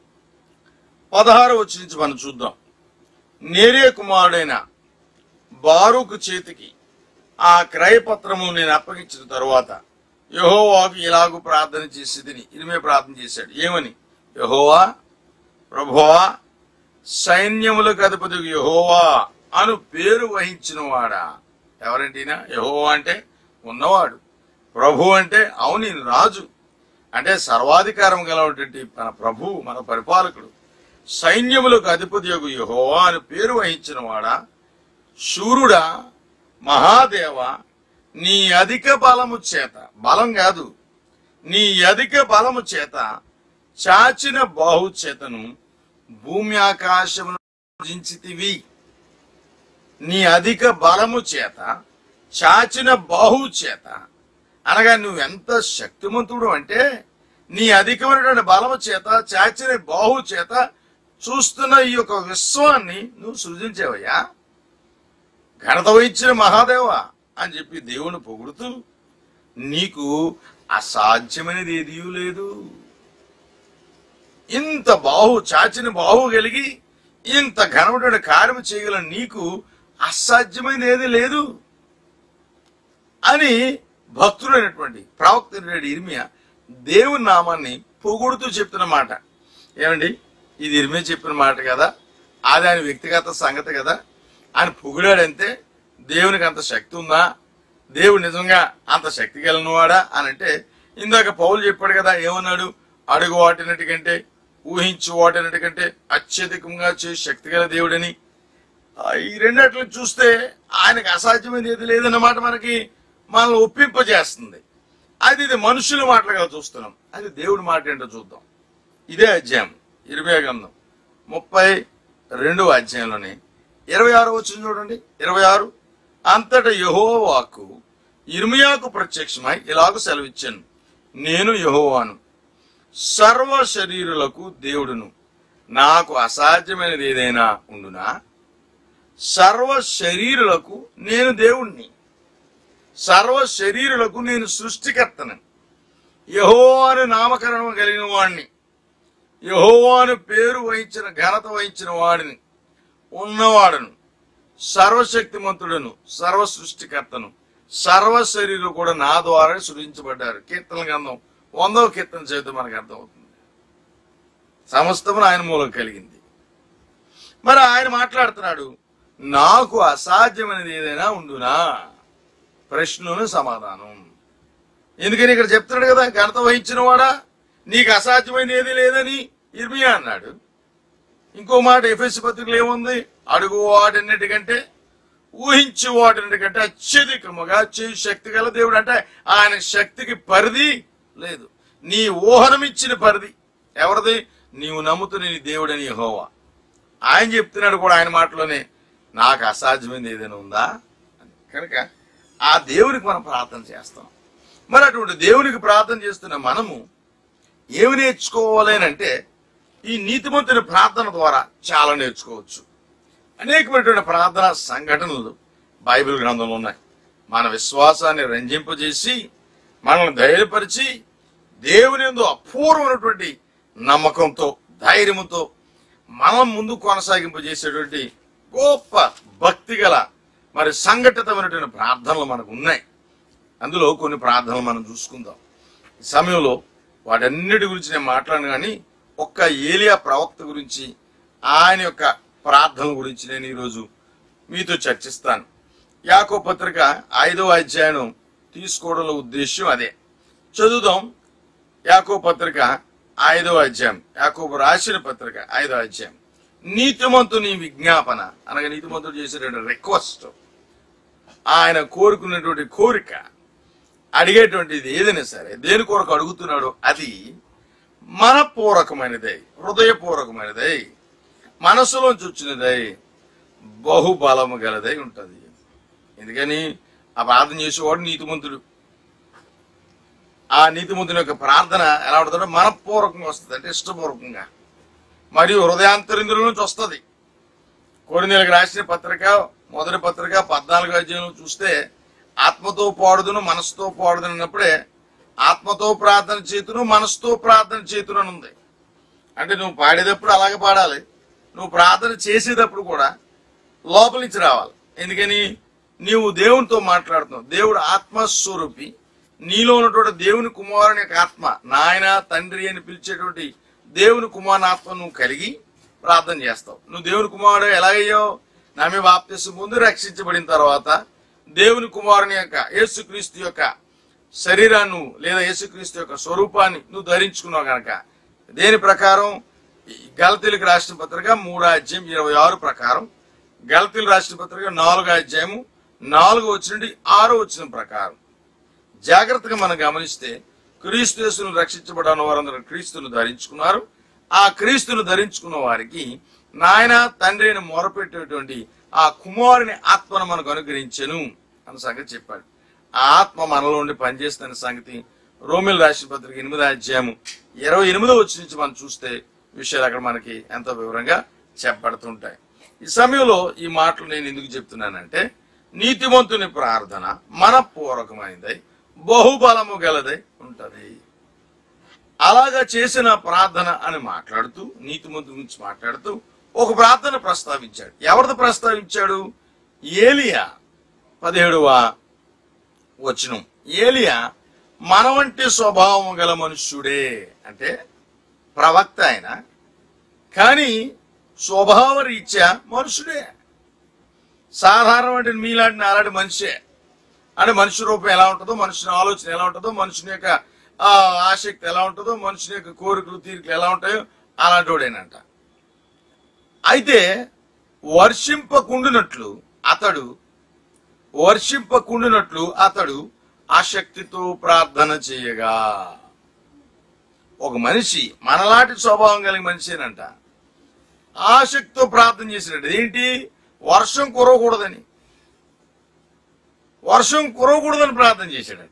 పదహారు వచ్చి నుంచి మనం చూద్దాం నేరే కుమారుడైన బారూకు చేతికి ఆ క్రయపత్రము నేను అప్పగించిన తరువాత యహోవాకు ఇలాగూ ప్రార్థన చేసేదిని ఇరిమే ప్రార్థన చేశాడు ఏమని యహోవా ప్రభువా సైన్యములకు అధిపతి యహోవా అను పేరు వహించిన వాడా ఎవరంటేనా యహోవా అంటే ఉన్నవాడు ప్రభు అంటే అవును ఈయన రాజు అంటే సర్వాధికారం గలటువంటి మన ప్రభు మన పరిపాలకుడు సైన్యములకు అధిపతి యొక్క యహోవా అని పేరు వహించిన వాడా శూరుడా మహాదేవ నీ అధిక బలము చేత బలం కాదు నీ అధిక బలము చేత చాచిన బాహు చేతను భూమి ఆకాశమును జించితివి నీ అధిక బలము చేత చాచిన బాహు చేత అనగా నువ్వెంత శక్తిమంతుడు అంటే నీ అధికమైనటువంటి బలము చేత చాచిన బాహు చేత చూస్తున్న ఈ యొక్క విశ్వాన్ని నువ్వు సృజించావయ్యా ఘనత వహించిన మహాదేవ అని చెప్పి దేవుని పొగుడుతూ నీకు అసాధ్యమైనది ఏదీ లేదు ఇంత బాహు చాచిన బాహు కలిగి ఇంత ఘనమైన కార్యము చేయగల నీకు అసాధ్యమైనది ఏది లేదు అని భక్తుడైనటువంటి ప్రవక్త ఇర్మియా దేవుని నామాన్ని పొగుడుతూ చెప్తున్న మాట ఏమండి ఇది ఇర్మియా చెప్పిన మాట కదా అది ఆయన వ్యక్తిగత సంగతి కదా ఆయన పొగిడాడంతే దేవునికి అంత శక్తి ఉందా దేవుడు నిజంగా అంత శక్తి గలనవాడా అని అంటే ఇందాక పౌలు చెప్పాడు కదా ఏమన్నాడు అడుగు వాటినట్టుకంటే ఊహించు వాటినట్టుకంటే అత్యధికంగా చేసి శక్తి గల దేవుడని ఆ, ఈ రెండట్లు చూస్తే ఆయనకు అసాధ్యమైనది ఏది లేదన్నమాట మనకి మనల్ని ఒప్పింపజేస్తుంది అది ఇది మనుషుల మాటలుగా చూస్తున్నాం అది దేవుడి మాట ఏంటో చూద్దాం ఇదే అధ్యాయం ఇరవై గ్రంథం ముప్పై రెండవ అధ్యాయంలోని ఇరవై ఆరు వచ్చింది చూడండి ఇరవై ఆరు అంతటా యహోవాకు ఇర్మియాకు ప్రత్యక్షమై ఇలాగ సెలవిచ్చాను నేను యహోవాను సర్వ శరీరులకు దేవుడును నాకు అసాధ్యమైనది ఏదైనా ఉండునా సర్వ శరీరులకు నేను దేవుణ్ణి సర్వ శరీరులకు నేను సృష్టికర్తను యహోవాను నామకరణం కలిగిన వాడిని యహోవాను పేరు వహించిన ఘనత వహించిన వాడిని ఉన్నవాడును సర్వశక్తిమంతుడను సర్వ సృష్టికర్తను సర్వ శరీరులు కూడా నా ద్వారా సృజించబడ్డారు కీర్తన గ్రంథం వందవ కీర్తన చదివితే మనకు అర్థమవుతుంది సమస్తమును ఆయన మూలం కలిగింది మరి ఆయన మాట్లాడుతున్నాడు నాకు అసాధ్యమైనది ఏదైనా ఉండునా ప్రశ్నను సమాధానం ఎందుకని ఇక్కడ చెప్తున్నాడు కదా ఘనత వహించిన వాడా నీకు అసాధ్యమైనది ఏది లేదని ఇర్మియా అన్నాడు ఇంకో మాట ఎఫ్ఎస్ పత్రికలు ఏముంది అడుగు వాటన్నిటికంటే ఊహించు వాటన్నిటికంటే అత్యధికముగా చేయి శక్తి గల దేవుడు అంటే ఆయన శక్తికి పరిధి లేదు నీ ఊహనమిచ్చిన పరిధి ఎవరిది నీవు నమ్ముతున్న నీ దేవుడని యెహోవా ఆయన చెప్తున్నాడు కూడా ఆయన మాటలోనే నాకు అసాధ్యమైనది ఏదైనా ఉందా అని. కనుక ఆ దేవునికి మనం ప్రార్థన చేస్తాం మరి అటువంటి దేవునికి ప్రార్థన చేస్తున్న మనము ఏమి నేర్చుకోవాలి అని అంటే ఈ నీతిమంతుని ప్రార్థన ద్వారా చాలా నేర్చుకోవచ్చు అనేకమైనటువంటి ప్రార్థనా సంఘటనలు బైబిల్ గ్రంథంలో ఉన్నాయి మన విశ్వాసాన్ని రంజింపజేసి మనల్ని ధైర్యపరిచి దేవుని యందు అపూర్వమైనటువంటి నమ్మకంతో ధైర్యంతో మనం ముందు కొనసాగింపజేసేటువంటి గొప్ప భక్తి గల మరి సంఘటితమైనటువంటి ప్రార్థనలు మనకు ఉన్నాయి అందులో కొన్ని ప్రార్థనలు మనం చూసుకుందాం ఈ సమయంలో వాటన్నిటి గురించి నేను మాట్లాడను కానీ ఒక్క ఏలియా ప్రవక్త గురించి ఆయన యొక్క ప్రార్థనల గురించి నేను ఈరోజు మీతో చర్చిస్తాను యాకో పత్రిక ఐదవ అధ్యాయం తీసుకోవడంలో ఉద్దేశం అదే చదువుదాం యాకో పత్రిక ఐదవ అధ్యాయం యాకోబు రాసిన పత్రిక ఐదవ అధ్యాయం నీతిమంతుని విజ్ఞాపన అనగా నీతిమంతుడు చేసేటువంటి రిక్వెస్ట్ ఆయన కోరుకున్నటువంటి కోరిక అడిగేటువంటిది ఏదైనా సరే దేని కొరకు అడుగుతున్నాడో అది మనపూర్వకమైనదై హృదయపూర్వకమైనదై మనసులోంచి వచ్చినదై బహుబలము గలదై ఉంటది ఎందుకని ఆ ప్రార్థన చేసేవాడు నీతిమంతుడు ఆ నీతిమంతుని యొక్క ప్రార్థన ఎలా ఉంటుందంటే మనపూర్వకంగా వస్తుంది అంటే ఇష్టపూర్వకంగా మరియు హృదయాంతరింద్రుల నుంచి వస్తుంది కొరిందీలకు రాసిన పత్రిక మొదటి పత్రిక పద్నాలుగు అధ్యాయంలో చూస్తే ఆత్మతో పాడుదును మనసుతో పాడుదును అన్నప్పుడే ఆత్మతో ప్రార్థన చేతును మనసుతో ప్రార్థన చేతును అని ఉంది అంటే నువ్వు పాడేటప్పుడు అలాగే పాడాలి నువ్వు ప్రార్థన చేసేటప్పుడు కూడా లోపల నుంచి రావాలి ఎందుకని నీవు దేవునితో మాట్లాడుతున్నావు దేవుడు ఆత్మస్వరూపి నీలో ఉన్నటువంటి దేవుని కుమారుని యొక్క ఆత్మ నాయన తండ్రి అని పిలిచేటువంటి దేవుని కుమారుని ఆత్మ నువ్వు కలిగి ప్రార్థన చేస్తావు నువ్వు దేవుని కుమారుడు ఎలాగయ్యావు నా మీద బాప్తిసం ముందు రక్షించబడిన తర్వాత దేవుని కుమారుని యొక్క యేసుక్రీస్తు యొక్క శరీరాన్ని లేదా యేసుక్రీస్తు యొక్క స్వరూపాన్ని నువ్వు ధరించుకున్నావు గనక దేని ప్రకారం ఈ గలతీలకు రాసిన పత్రిక మూడో అధ్యాయం ఇరవై ఆరు ప్రకారం గలతీలు రాసిన పత్రిక నాలుగో అధ్యాయము నాలుగో వచ్చిన ఆరో వచ్చిన ప్రకారం జాగ్రత్తగా మనం గమనిస్తే క్రీస్తు యేసును రక్షించబడిన వారందరూ క్రీస్తును ధరించుకున్నారు ఆ క్రీస్తును ధరించుకున్న వారికి నాయన తండ్రి అని మొరపెట్టేటువంటి ఆ కుమారుని ఆత్మను మనకు అనుగ్రహించెను అన్న సంగతి చెప్పాడు ఆ ఆత్మ మనలో ఉండి పనిచేస్తున్న సంగతి రోమిల్ రాసిన పత్రిక ఎనిమిదో అధ్యాయము ఇరవై ఎనిమిదో వచ్చి నుంచి మనం చూస్తే విషయాలు అక్కడ మనకి ఎంతో వివరంగా చెప్పబడుతుంటాయి ఈ సమయంలో ఈ మాటలు నేను ఎందుకు చెప్తున్నానంటే నీతిమంతుని ప్రార్థన మనపూర్వకమైనదై బహుబలము గలదై ఉంటది అలాగా చేసిన ప్రార్థన అని మాట్లాడుతూ నీతిమంతు గురించి మాట్లాడుతూ ఒక ప్రార్థన ప్రస్తావించాడు ఎవరిది ప్రస్తావించాడు ఏలియా పదిహేడవ వచనం ఏలియా మన వంటి స్వభావం గల మనుష్యుడే అంటే ప్రవక్త ఆయన కానీ స్వభావ రీత్యా మనుషుడే సాధారణమైన మీలాంటి నాలాంటి మనిషే అంటే మనిషి రూపం ఎలా ఉంటుందో మనుషుని ఆలోచన ఎలా ఉంటుందో మనుషుని యొక్క ఆ, ఆసక్తి ఎలా ఉంటుందో మనుషుని యొక్క కోరికలు తీరికలు ఎలా ఉంటాయో అలాంటి వాడేనంట అయితే వర్షింపకుండునట్లు అతడు వర్షింపకుండునట్లు అతడు ఆసక్తితో ప్రార్థన చేయగా ఒక మనిషి మనలాంటి స్వభావం కలిగిన మనిషేనంట ఆసక్తితో ప్రార్థన చేసినట్టు ఏంటి వర్షం కురవకూడదని వర్షం కురవకూడదని ప్రార్థన చేశాడట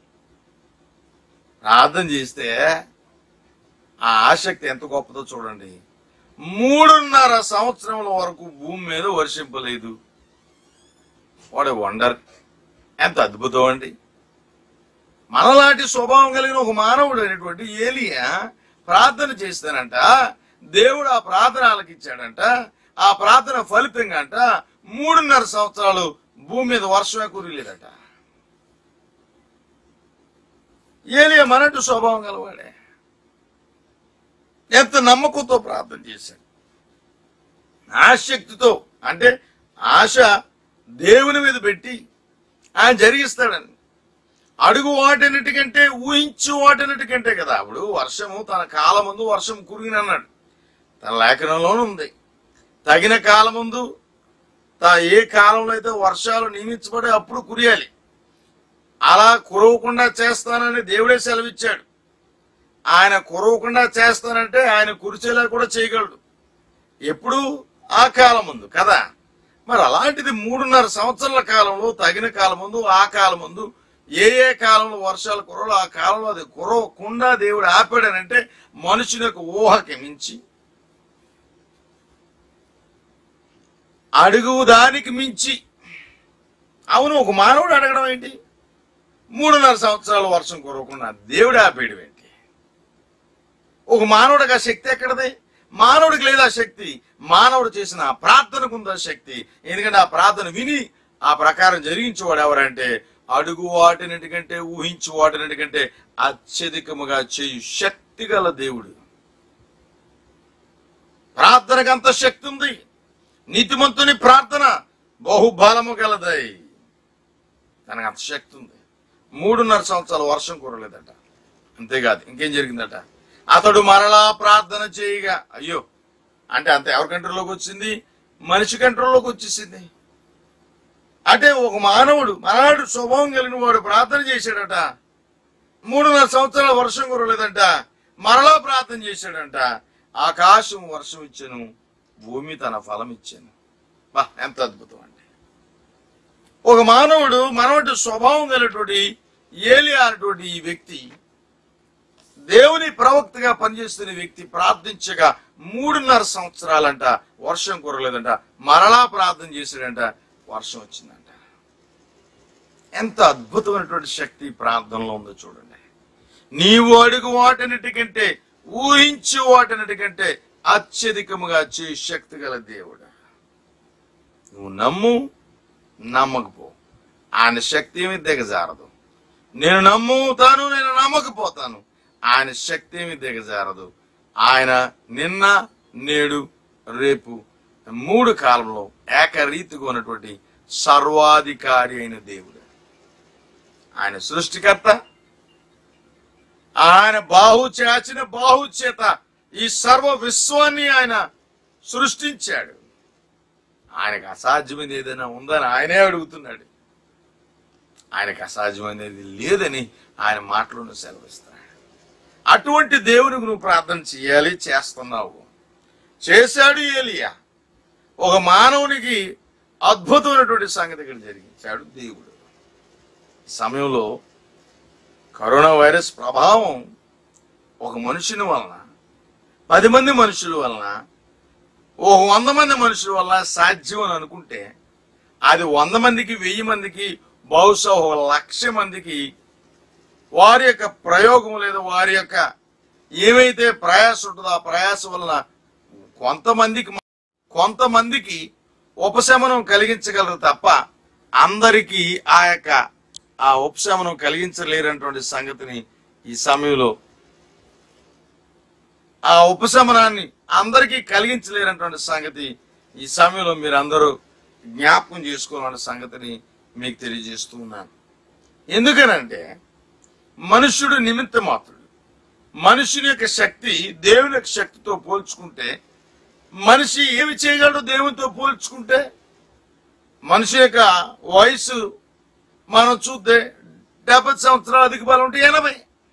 ప్రార్థన చేస్తే ఆ ఆసక్తి ఎంత గొప్పదో చూడండి మూడున్నర సంవత్సరముల వరకు భూమి మీద వర్షింపలేదు వాడు వండర్ ఎంత అద్భుతం అండి మనలాంటి స్వభావం కలిగిన ఒక మానవుడు అయినటువంటి ఏలియా ప్రార్థన చేస్తానంట దేవుడు ఆ ప్రార్థన ఆలకిచ్చాడంట ఆ ప్రార్థన ఫలితంగా అంట మూడున్నర సంవత్సరాలు భూమి మీద వర్షమే కురియలేదట ఏలియా మనట్టు స్వభావం గలవాడే ఎంత నమ్మకంతో ప్రార్థన చేశాడు ఆసక్తితో అంటే ఆశ దేవుని మీద పెట్టి ఆయన జరిగిస్తాడని అడుగు వాటన్నిటికంటే ఊహించు వాటన్నిటికంటే కదా అప్పుడు వర్షము తన కాలం ముందు వర్షం కురిగినన్నాడు తన లేఖనంలోనూ ఉంది తగిన కాలం ముందు తా ఏ కాలంలో అయితే వర్షాలు నియమించబడి అప్పుడు కురియాలి అలా కురవకుండా చేస్తానని దేవుడే సెలవిచ్చాడు ఆయన కురవకుండా చేస్తానంటే ఆయన కురిచేలా కూడా చేయగలడు ఎప్పుడు ఆ కాలం ముందు కదా మరి అలాంటిది మూడున్నర సంవత్సరాల కాలంలో తగిన కాలం ముందు ఆ కాలం ముందు ఏ ఏ కాలంలో వర్షాలు కురవలో ఆ కాలంలో అది కురవకుండా దేవుడు ఆపాడనంటే మనుషుని యొక్క ఊహకి మించి అడుగు దానికి మించి అవును ఒక మానవుడు అడగడం ఏంటి మూడున్నర సంవత్సరాలు వర్షం కురవకుండా దేవుడు ఆపేయడం ఏంటి ఒక మానవుడికి ఆ శక్తి ఎక్కడది మానవుడికి లేదా శక్తి మానవుడు చేసిన ఆ ప్రార్థనకు ఉందా శక్తి ఎందుకంటే ఆ ప్రార్థన విని ఆ ప్రకారం జరిగించేవాడు ఎవరంటే అడుగు వాటినటికంటే ఊహించు వాటినటికంటే అత్యధికముగా చేయు శక్తి గల దేవుడు ప్రార్థనకు అంత శక్తి ఉంది నీతిమంతుని ప్రార్థన బహుబలము గలదై తనకు అంత శక్తి ఉంది మూడున్నర సంవత్సరాలు వర్షం కురలేదట అంతేకాదు ఇంకేం జరిగిందట అతడు మరలా ప్రార్థన చేయగా అయ్యో అంటే అంత ఎవరి కంట్రోల్లోకి వచ్చింది మనిషి కంట్రోల్లోకి వచ్చేసింది అంటే ఒక మానవుడు మనలాంటి స్వభావం కలిగిన వాడు ప్రార్థన చేశాడట మూడున్నర సంవత్సరాల వర్షం కురలేదంట మరలా ప్రార్థన చేశాడంట ఆకాశం వర్షం ఇచ్చాను భూమి తన ఫలం ఇచ్చాను బా ఎంత అద్భుతం అండి ఒక మానవుడు మనవంటి స్వభావం కలిగినటువంటి ఏలి అనేటువంటి ఈ వ్యక్తి దేవుని ప్రవక్తగా పనిచేస్తున్న వ్యక్తి ప్రార్థించగా మూడున్నర సంవత్సరాలంట వర్షం కురలేదంట మరలా ప్రార్థన చేశాడంట వర్షం వచ్చిందంట ఎంత అద్భుతమైనటువంటి శక్తి ప్రార్థనలో ఉందో చూడండి నీవు అడుగు వాటన్నిటికంటే ఊహించు వాటన్నిటికంటే అత్యధికముగా చేయు శక్తి గల దేవుడు నువ్వు నమ్ము నమ్మకపో ఆయన శక్తి ఏమి దిగజారదు నేను నమ్ముతాను నేను నమ్మకపోతాను ఆయన శక్తి ఏమి దిగజారదు ఆయన నిన్న నేడు రేపు మూడు కాలంలో ఏకరీతిగా ఉన్నటువంటి సర్వాధికారి అయిన దేవుడు ఆయన సృష్టికర్త ఆయన బాహు చాచిన బాహు చేత ఈ సర్వ విశ్వాన్ని ఆయన సృష్టించాడు ఆయనకు అసాధ్యమైనది ఏదైనా ఉందని ఆయనే అడుగుతున్నాడు ఆయనకు అసాధ్యమైనది లేదని ఆయన మాటలను సెలవిస్తున్నాడు అటువంటి దేవునికి నువ్వు ప్రార్థన చేయాలి చేస్తున్నావు చేశాడు ఏలియా ఒక మానవునికి అద్భుతమైనటువంటి సంగతి ఇక్కడ జరిగించాడు దేవుడు ఈ సమయంలో కరోనా వైరస్ ప్రభావం ఒక మనుషుని వలన పది మంది మనుషుల వలన ఓ వంద మంది మనుషుల వల్ల సాధ్యం అని అనుకుంటే అది వంద మందికి వెయ్యి మందికి బహుశా ఒక లక్ష మందికి వారి యొక్క ప్రయోగం లేదా వారి యొక్క ఏమైతే ప్రయాస ఉంటుందో ఆ ప్రయాస వలన కొంతమందికి మా- కొంతమందికి ఉపశమనం కలిగించగలరు తప్ప అందరికీ ఆ యొక్క ఆ ఉపశమనం కలిగించలేరన్నటువంటి సంగతిని ఈ సమయంలో ఆ ఉపశమనాన్ని అందరికీ కలిగించలేనటువంటి సంగతి ఈ సమయంలో మీరు అందరూ జ్ఞాపకం చేసుకోవాలన్న సంగతిని మీకు తెలియజేస్తూ ఉన్నాను ఎందుకనంటే మనుష్యుడు నిమిత్త మాత్రుడు మనుషుని యొక్క శక్తి దేవుని యొక్క శక్తితో పోల్చుకుంటే మనిషి ఏమి చేయగలడు దేవునితో పోల్చుకుంటే మనిషి యొక్క వయసు మనం చూస్తే డెబ్బై సంవత్సరాలు అధిక బలం ఉంటే ఎనభై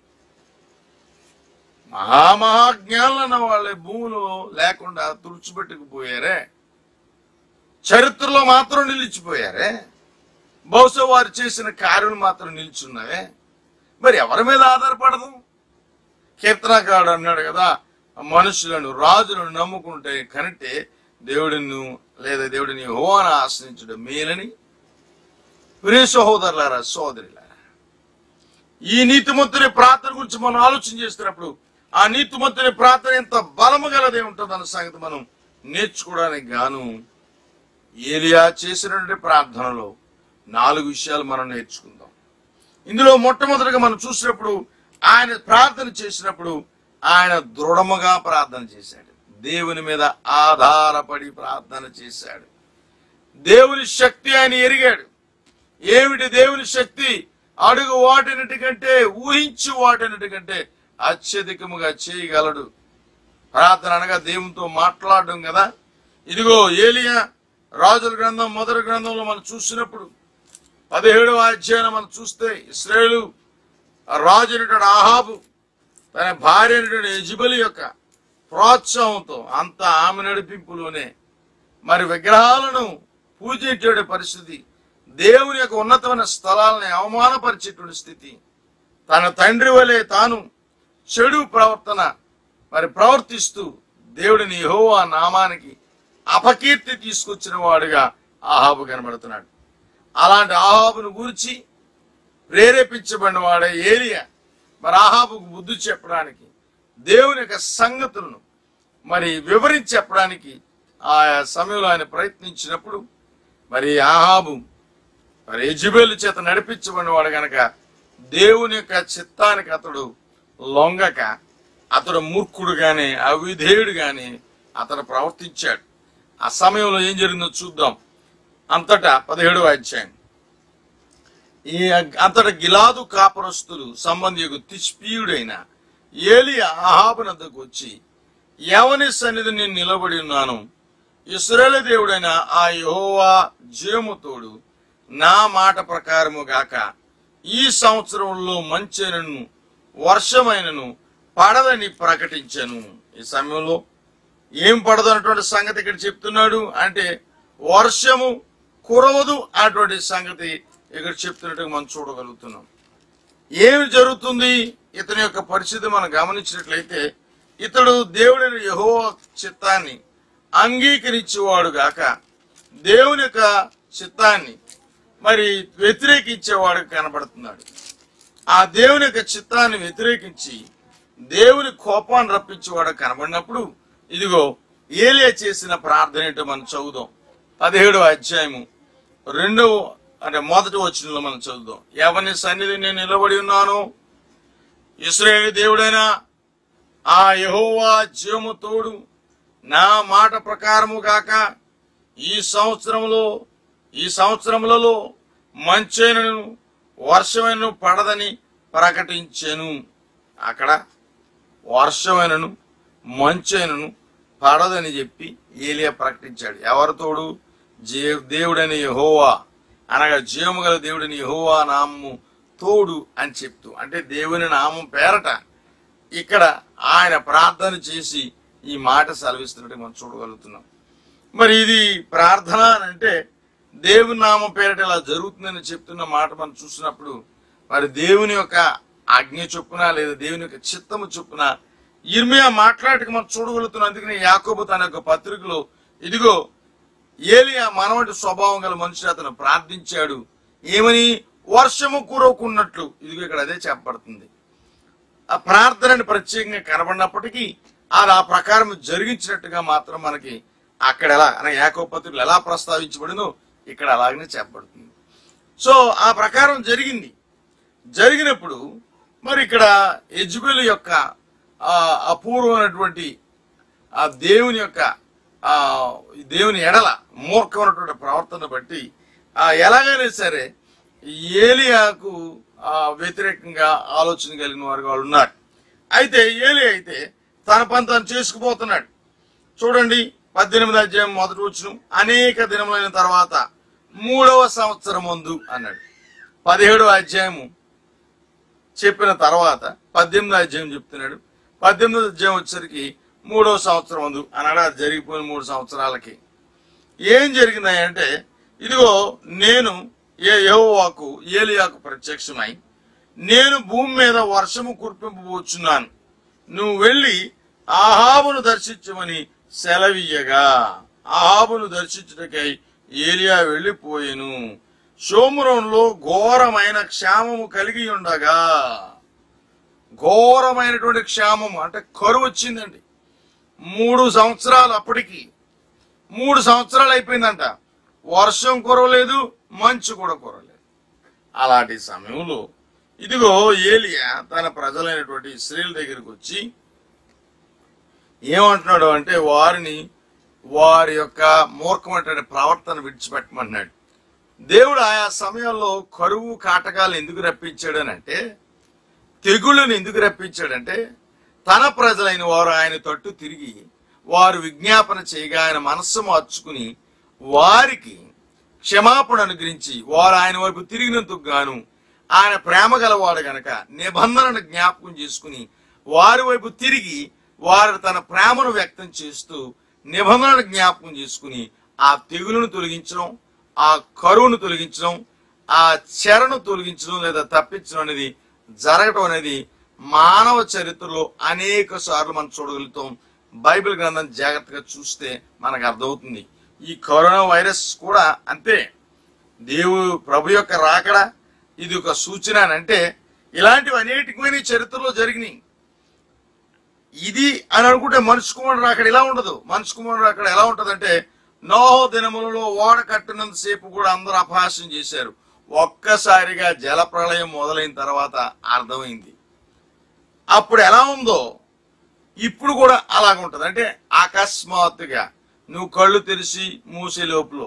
మహామహాజ్ఞానులు అన్న వాళ్ళ భూములు లేకుండా తుడిచిపెట్టుకుపోయారే చరిత్రలో మాత్రం నిలిచిపోయారే బహుశా వారు చేసిన కార్యాలు మాత్రం నిల్చున్నవే మరి ఎవరి మీద ఆధారపడదు కీర్తనకాడు అన్నాడు కదా మనుషులను రాజులను నమ్ముకుంటే కనిటే దేవుడిని లేదా దేవుడిని హోవాను ఆశ్రయించడం మేలని ప్రియ సహోదరులారా సోదరులారా ఈ నీతిమంతుని ప్రార్థన గురించి మనం ఆలోచన చేస్తున్నప్పుడు ఆ నీతిమంతుని ప్రార్థన ఎంత బలము గలదే ఉంటుందన్న సంగతి మనం నేర్చుకోవడానికి గాను ఏలియా చేసినటువంటి ప్రార్థనలో నాలుగు విషయాలు మనం నేర్చుకుందాం ఇందులో మొట్టమొదటిగా మనం చూసినప్పుడు ఆయన ప్రార్థన చేసినప్పుడు ఆయన దృఢముగా ప్రార్థన చేశాడు దేవుని మీద ఆధారపడి ప్రార్థన చేశాడు దేవుని శక్తి ఆయన ఎరిగాడు ఏమిటి దేవుని శక్తి అడుగు వాటినటి కంటే ఊహించు వాటినటి కంటే అత్యధికముగా చేయగలడు ప్రార్థన అనగా దేవునితో మాట్లాడడం కదా ఇదిగో ఏలియా రాజుల గ్రంథం మొదటి గ్రంథంలో మనం చూసినప్పుడు పదిహేడవ అధ్యాయం మనం చూస్తే ఇస్రాయేలు రాజు అయినటువంటి ఆహాబు తన భార్య అయినటువంటి యజబలి యొక్క ప్రోత్సాహంతో అంత ఆమె నడిపింపులోనే మరి విగ్రహాలను పూజించే పరిస్థితి దేవుని యొక్క ఉన్నతమైన స్థలాలని అవమానపరిచేటువంటి స్థితి తన తండ్రి వలె తాను చెడు ప్రవర్తన మరి ప్రవర్తిస్తూ దేవుడిని యెహోవా నామానికి అపకీర్తి తీసుకొచ్చిన వాడుగా ఆహాబు కనబడుతున్నాడు అలాంటి ఆహాబును గురించి ప్రేరేపించబడిన వాడే ఏలియా మరి ఆహాబుకు బుద్ధి చెప్పడానికి దేవుని యొక్క సంగతులను మరి వివరించి చెప్పడానికి ఆ సమయంలో ఆయన ప్రయత్నించినప్పుడు మరి ఆహాబు మరి యజబేలు చేత నడిపించబడిన వాడు గనక దేవుని యొక్క చిత్తానికి అతడు లొంగక అతడు మూర్ఖుడుగానే అవిధేయుడుగానే అతడు ప్రవర్తించాడు ఆ సమయంలో ఏం జరిగిందో చూద్దాం అంతటా పదిహేడవ అధ్యాయం ఈ అంతట గిలాదు కాపరస్తులు సంబంధికు తిష్పీయుడైన ఏలి ఆహాబునద్దకు వచ్చి ఎవని సన్నిధి నేను నిలబడి ఉన్నాను ఇస్రాయేల్ దేవుడైన ఆ యెహోవా జీవముతోడు నా మాట ప్రకారము గాక ఈ సంవత్సరంలో మంచెనను వర్షమైనను పడదని ప్రకటించను ఈ సమయంలో ఏం పడదు అన్నటువంటి సంగతి ఇక్కడ చెప్తున్నాడు అంటే వర్షము కురవదు అన్నటువంటి సంగతి ఇక్కడ చెప్తున్నట్టుగా మనం చూడగలుగుతున్నాం ఏమి జరుగుతుంది ఇతని యొక్క పరిస్థితి మనం గమనించినట్లయితే ఇతడు దేవుడిని యహో చిత్తాన్ని అంగీకరించేవాడు గాక దేవుని యొక్క చిత్తాన్ని మరి వ్యతిరేకించేవాడు కనబడుతున్నాడు ఆ దేవుని యొక్క చిత్తాన్ని వ్యతిరేకించి దేవుని కోపాన్ని రప్పించేవాడు కనబడినప్పుడు ఇదిగో ఏలియా చేసిన ప్రార్థన ఏంటో మనం చదువుదాం పదిహేడవ అధ్యాయము రెండవ అంటే మొదటి వచనంలో మనం చదువుదాం ఎవరిని సన్నిధి నేను నిలబడి ఉన్నాను ఇస్రాయేల్ దేవుడైన ఆ యెహోవా జీవము తోడు నా మాట ప్రకారము కాక ఈ సంవత్సరంలో ఈ సంవత్సరములలో మంచైనను వర్షమైనను పడదని ప్రకటించెను అక్కడ వర్షమైనను మంచైనను పడదని చెప్పి ఏలియా ప్రకటించాడు ఎవరి తోడు జే దేవుడైన యెహోవా అనగా జీవము గల దేవుడని యెహోవా నామము తోడు అని చెప్తూ అంటే దేవుని నామం పేరట ఇక్కడ ఆయన ప్రార్థన చేసి ఈ మాట సెలవిస్తున్నట్టు మనం చూడగలుగుతున్నాం మరి ఇది ప్రార్థన అని అంటే దేవుని నామం పేరట ఇలా జరుగుతుందని చెప్తున్న మాట మనం చూసినప్పుడు మరి దేవుని యొక్క ఆజ్ఞ చొప్పున లేదా దేవుని యొక్క చిత్తము చొప్పున ఇర్మియా మాట్లాడక మనం చూడగలుగుతున్నాం అందుకని యాకోబు తన యొక్క పత్రికలో ఇదిగో ఏలియా మనవంటి స్వభావం గల మనిషి అతను ప్రార్థించాడు ఏమని వర్షము కురవకున్నట్లు ఇదిగో ఇక్కడ అదే చెప్పబడుతుంది ఆ ప్రార్థనని ప్రత్యేకంగా కనబడినప్పటికీ అది ఆ ప్రకారం జరిగించినట్టుగా మాత్రం మనకి అక్కడ ఎలా అనగా ఏకోపత్రులు ఎలా ప్రస్తావించబడిందో ఇక్కడ అలాగనే చెప్పబడుతుంది సో ఆ ప్రకారం జరిగింది జరిగినప్పుడు మరి ఇక్కడ ఎజ్బెల్ యొక్క ఆ అపూర్వమైనటువంటి ఆ దేవుని యొక్క ఆ దేవుని ఎడల మూర్ఖమైనటువంటి ప్రవర్తన బట్టి ఆ ఎలాగైనా సరే ఏలియాకు ఆ వ్యతిరేకంగా ఆలోచన కలిగిన వారు వాళ్ళు ఉన్నారు అయితే ఏలి అయితే తన పని తను చేసుకుపోతున్నాడు చూడండి పద్దెనిమిది అధ్యాయం మొదటి వచ్చిన అనేక దినములైన తర్వాత మూడవ సంవత్సరం ముందు అన్నాడు పదిహేడవ అధ్యాయము చెప్పిన తర్వాత పద్దెనిమిది అధ్యాయం చెప్తున్నాడు పద్దెనిమిది అధ్యాయం వచ్చేసరికి మూడవ సంవత్సరం ముందు అనగా అది జరిగిపోయిన మూడు సంవత్సరాలకి ఏం జరిగిందంటే ఇదిగో నేను ఏ యెహోవాకు ఏలియాకు ప్రత్యక్షమై నేను భూమి మీద వర్షము కురిపింపబోచున్నాను నువ్వు వెళ్ళి ఆహాబును దర్శించమని సెలవీయగా ఆహాబును దర్శించుటకై ఏలియా వెళ్ళిపోయెను సోమురంలో ఘోరమైన క్షామము కలిగి ఉండగా ఘోరమైనటువంటి క్షామము అంటే కరువు వచ్చిందండి మూడు సంవత్సరాలు అప్పటికి మూడు సంవత్సరాలు అయిపోయిందంట వర్షం కురవలేదు మంచు కూడా కురవలేదు అలాంటి సమయంలో ఇదిగో ఏలియా తన ప్రజలైనటువంటి స్త్రీల దగ్గరికి వచ్చి ఏమంటున్నాడు అంటే వారిని వారి యొక్క మూర్ఖమైనటువంటి ప్రవర్తన విడిచిపెట్టమన్నాడు దేవుడు ఆయా సమయంలో కరువు కాటకాలు ఎందుకు రప్పించాడనంటే తెగుళ్ళను ఎందుకు రప్పించాడంటే తన ప్రజలైన వారు ఆయన తట్టు తిరిగి వారు విజ్ఞాపన చేయగా ఆయన మనస్సు మార్చుకుని వారికి క్షమాపణ అనుగ్రహించి వారు ఆయన వైపు తిరిగినందుకు గాను ఆయన ప్రేమ గలవాడు గనక నిబంధనను జ్ఞాపకం చేసుకుని వారి వైపు తిరిగి వారు తన ప్రేమను వ్యక్తం చేస్తూ నిబంధనను జ్ఞాపకం చేసుకుని ఆ తెగులను తొలగించడం ఆ కరువును తొలగించడం ఆ చెరను తొలగించడం లేదా తప్పించడం అనేది జరగటం అనేది మానవ చరిత్రలో అనేక సార్లు మనం చూడగలుగుతాం బైబిల్ గ్రంథం జాగ్రత్తగా చూస్తే మనకు అర్థమవుతుంది ఈ కరోనా వైరస్ కూడా అంతే దేవు ప్రభు యొక్క రాకడ ఇది ఒక సూచన అని అంటే ఇలాంటివి అనేకమైన చరిత్రలో జరిగినాయి ఇది అని అనుకుంటే మనిషి కుమారుడు అక్కడ ఇలా ఉండదు మనిషి కుమారుడు అక్కడ ఎలా ఉంటదంటే నోహో దినములలో ఓడ కట్టినంత సేపు కూడా అందరూ అపహాస్యం చేశారు ఒక్కసారిగా జల ప్రళయం మొదలైన తర్వాత అర్థమైంది అప్పుడు ఎలా ఉందో ఇప్పుడు కూడా అలాగ ఉంటది అంటే అకస్మాత్తుగా నువ్వు కళ్ళు తెరిచి మూసే లోపల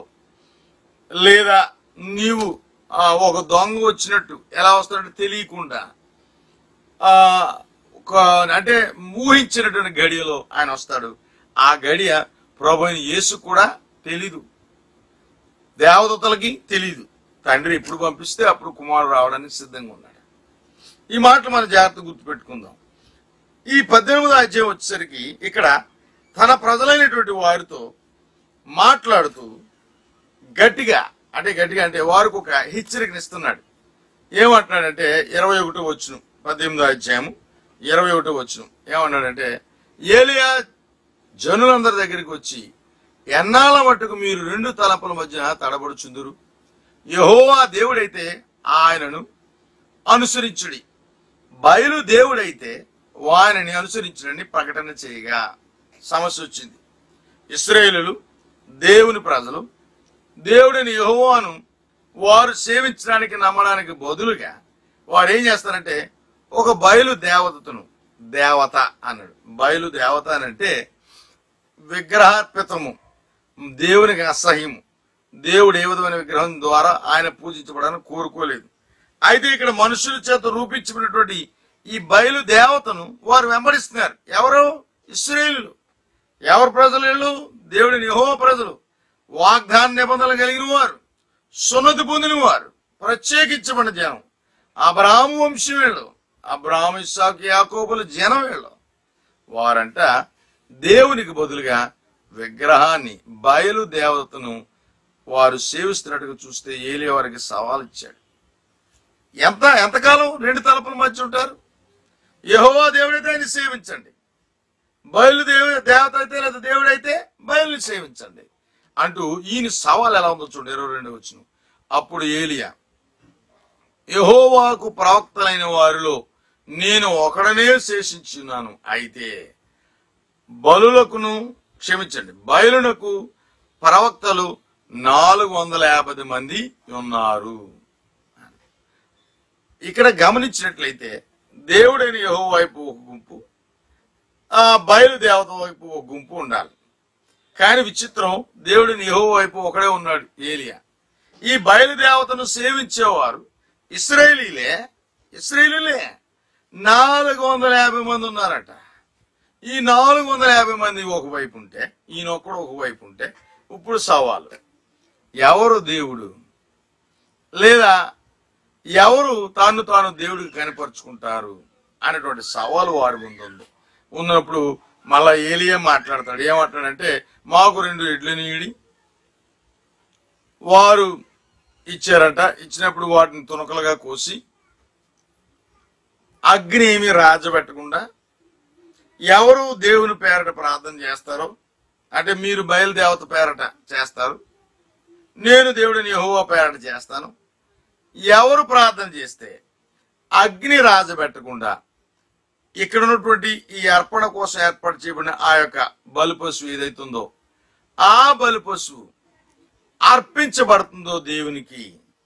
లేదా నీవు ఆ, ఒక దొంగ వచ్చినట్టు ఎలా వస్తాడంటే తెలియకుండా ఆ ఒక అంటే ఊహించినటువంటి గడియలో ఆయన వస్తాడు ఆ గడియ ప్రభు అయిన యేసు కూడా తెలీదు దేవదూతలకి తెలీదు తండ్రి ఎప్పుడు పంపిస్తే అప్పుడు కుమారుడు రావడానికి సిద్ధంగా ఉన్నాడు ఈ మాటలు మనం జాగ్రత్త గుర్తుపెట్టుకుందాం ఈ పద్దెనిమిదో అధ్యాయం వచ్చేసరికి ఇక్కడ తన ప్రజలైనటువంటి వారితో మాట్లాడుతూ గట్టిగా అంటే గట్టిగా అంటే వారికి ఒక హెచ్చరికనిస్తున్నాడు ఏమంటున్నాడంటే ఇరవై ఒకటో వచ్చును పద్దెనిమిదో అధ్యాయము ఇరవై ఒకటో వచ్చును ఏమన్నాడంటే ఏలియా జనులందరి దగ్గరికి వచ్చి ఎన్నాళ్ళ మట్టుకు మీరు రెండు తలపుల మధ్య తడబడుచుందురు యహోవా దేవుడైతే ఆయనను అనుసరించుడి బయలు దేవుడైతే వారిని అనుసరించుడని ప్రకటన చేయగా సమస్య వచ్చింది ఇస్రాయేలులు దేవుని ప్రజలు దేవుడిని యెహోవాను వారు సేవించడానికి నమ్మడానికి బదులుగా వారు ఏం చేస్తారంటే ఒక బయలు దేవతను దేవత అన్నాడు బయలు దేవత అని అంటే విగ్రహార్పితము దేవునికి అసహ్యము దేవుడు ఏ విధమైన విగ్రహం ద్వారా ఆయన పూజించబడాలని కోరుకోలేదు అయితే ఇక్కడ మనుషుల చేత రూపించబడినటువంటి ఈ బయలు దేవతను వారు వెంబడిస్తున్నారు ఎవరు ఇస్రాయేలులు ఎవరు ప్రజలు వీళ్ళు దేవుడిని యహో ప్రజలు వాగ్దాన నిబంధనలు కలిగిన వారు సున్నతి పొందిన వారు ప్రత్యేకించబడిన జనం అబ్రాహము వంశం వీళ్ళు అబ్రాహం ఇస్సాకు యాకోబుల జనం వీళ్ళు వారంట దేవునికి బదులుగా విగ్రహాన్ని బయలు దేవతను వారు సేవిస్తున్నట్టుగా చూస్తే ఏలి వారికి సవాల్ ఇచ్చాడు ఎంత ఎంతకాలం రెండు తలపుల మధ్య ఉంటారు యెహోవా దేవుడైతే ఆయన సేవించండి బయలు దేవ దేవత అయితే లేదా దేవుడైతే బయలుని సేవించండి అంటూ ఈయన సవాల్ ఎలా ఉందో చూడండి ఇరవై రెండు వచ్చిన అప్పుడు ఏలియా యెహోవాకు ప్రవక్తలైన వారిలో నేను ఒకడనే శేషించున్నాను అయితే బలులకును క్షమించండి బయలునకు ప్రవక్తలు నాలుగు వందల యాభై మంది ఉన్నారు ఇక్కడ గమనించినట్లయితే దేవుడైన యహో వైపు ఒక గుంపు ఆ బయలు దేవత వైపు ఒక గుంపు ఉండాలి కానీ విచిత్రం దేవుడిని యహో వైపు ఒకడే ఉన్నాడు ఏలియా ఈ బయలు దేవతను సేవించేవారు ఇస్రాయేలీలే ఇస్రాయేలీలే నాలుగు వందల యాభై మంది ఉన్నారట ఈ నాలుగు వందల యాభై మంది ఒకవైపు ఉంటే ఈయన ఒక్కడు ఒకవైపు ఉంటే ఇప్పుడు సవాలు ఎవరు దేవుడు లేదా ఎవరు తాను తాను దేవుడికి కనపరుచుకుంటారు అనేటువంటి సవాలు వారి ముందు ఉంది ఉన్నప్పుడు మళ్ళా ఏలియా మాట్లాడతాడు ఏమంటాడంటే మాకు రెండు ఎడ్లు నీడి వారు ఇచ్చారట ఇచ్చినప్పుడు వాటిని తునకలుగా కోసి అగ్ని ఏమి రాజబెట్టకుండా ఎవరు దేవుని పేరట ప్రార్థన చేస్తారో అంటే మీరు బయలుదేవత పేరట చేస్తారు నేను దేవుడిని యెహోవా పేరట చేస్తాను ఎవరు ప్రార్థన చేస్తే అగ్ని రాజబెట్టకుండా ఇక్కడ ఉన్నటువంటి ఈ అర్పణ కోసం ఏర్పాటు చేయబడిన ఆ యొక్క బలి పశువు ఏదైతుందో ఆ బలి పశువు అర్పించబడుతుందో దేవునికి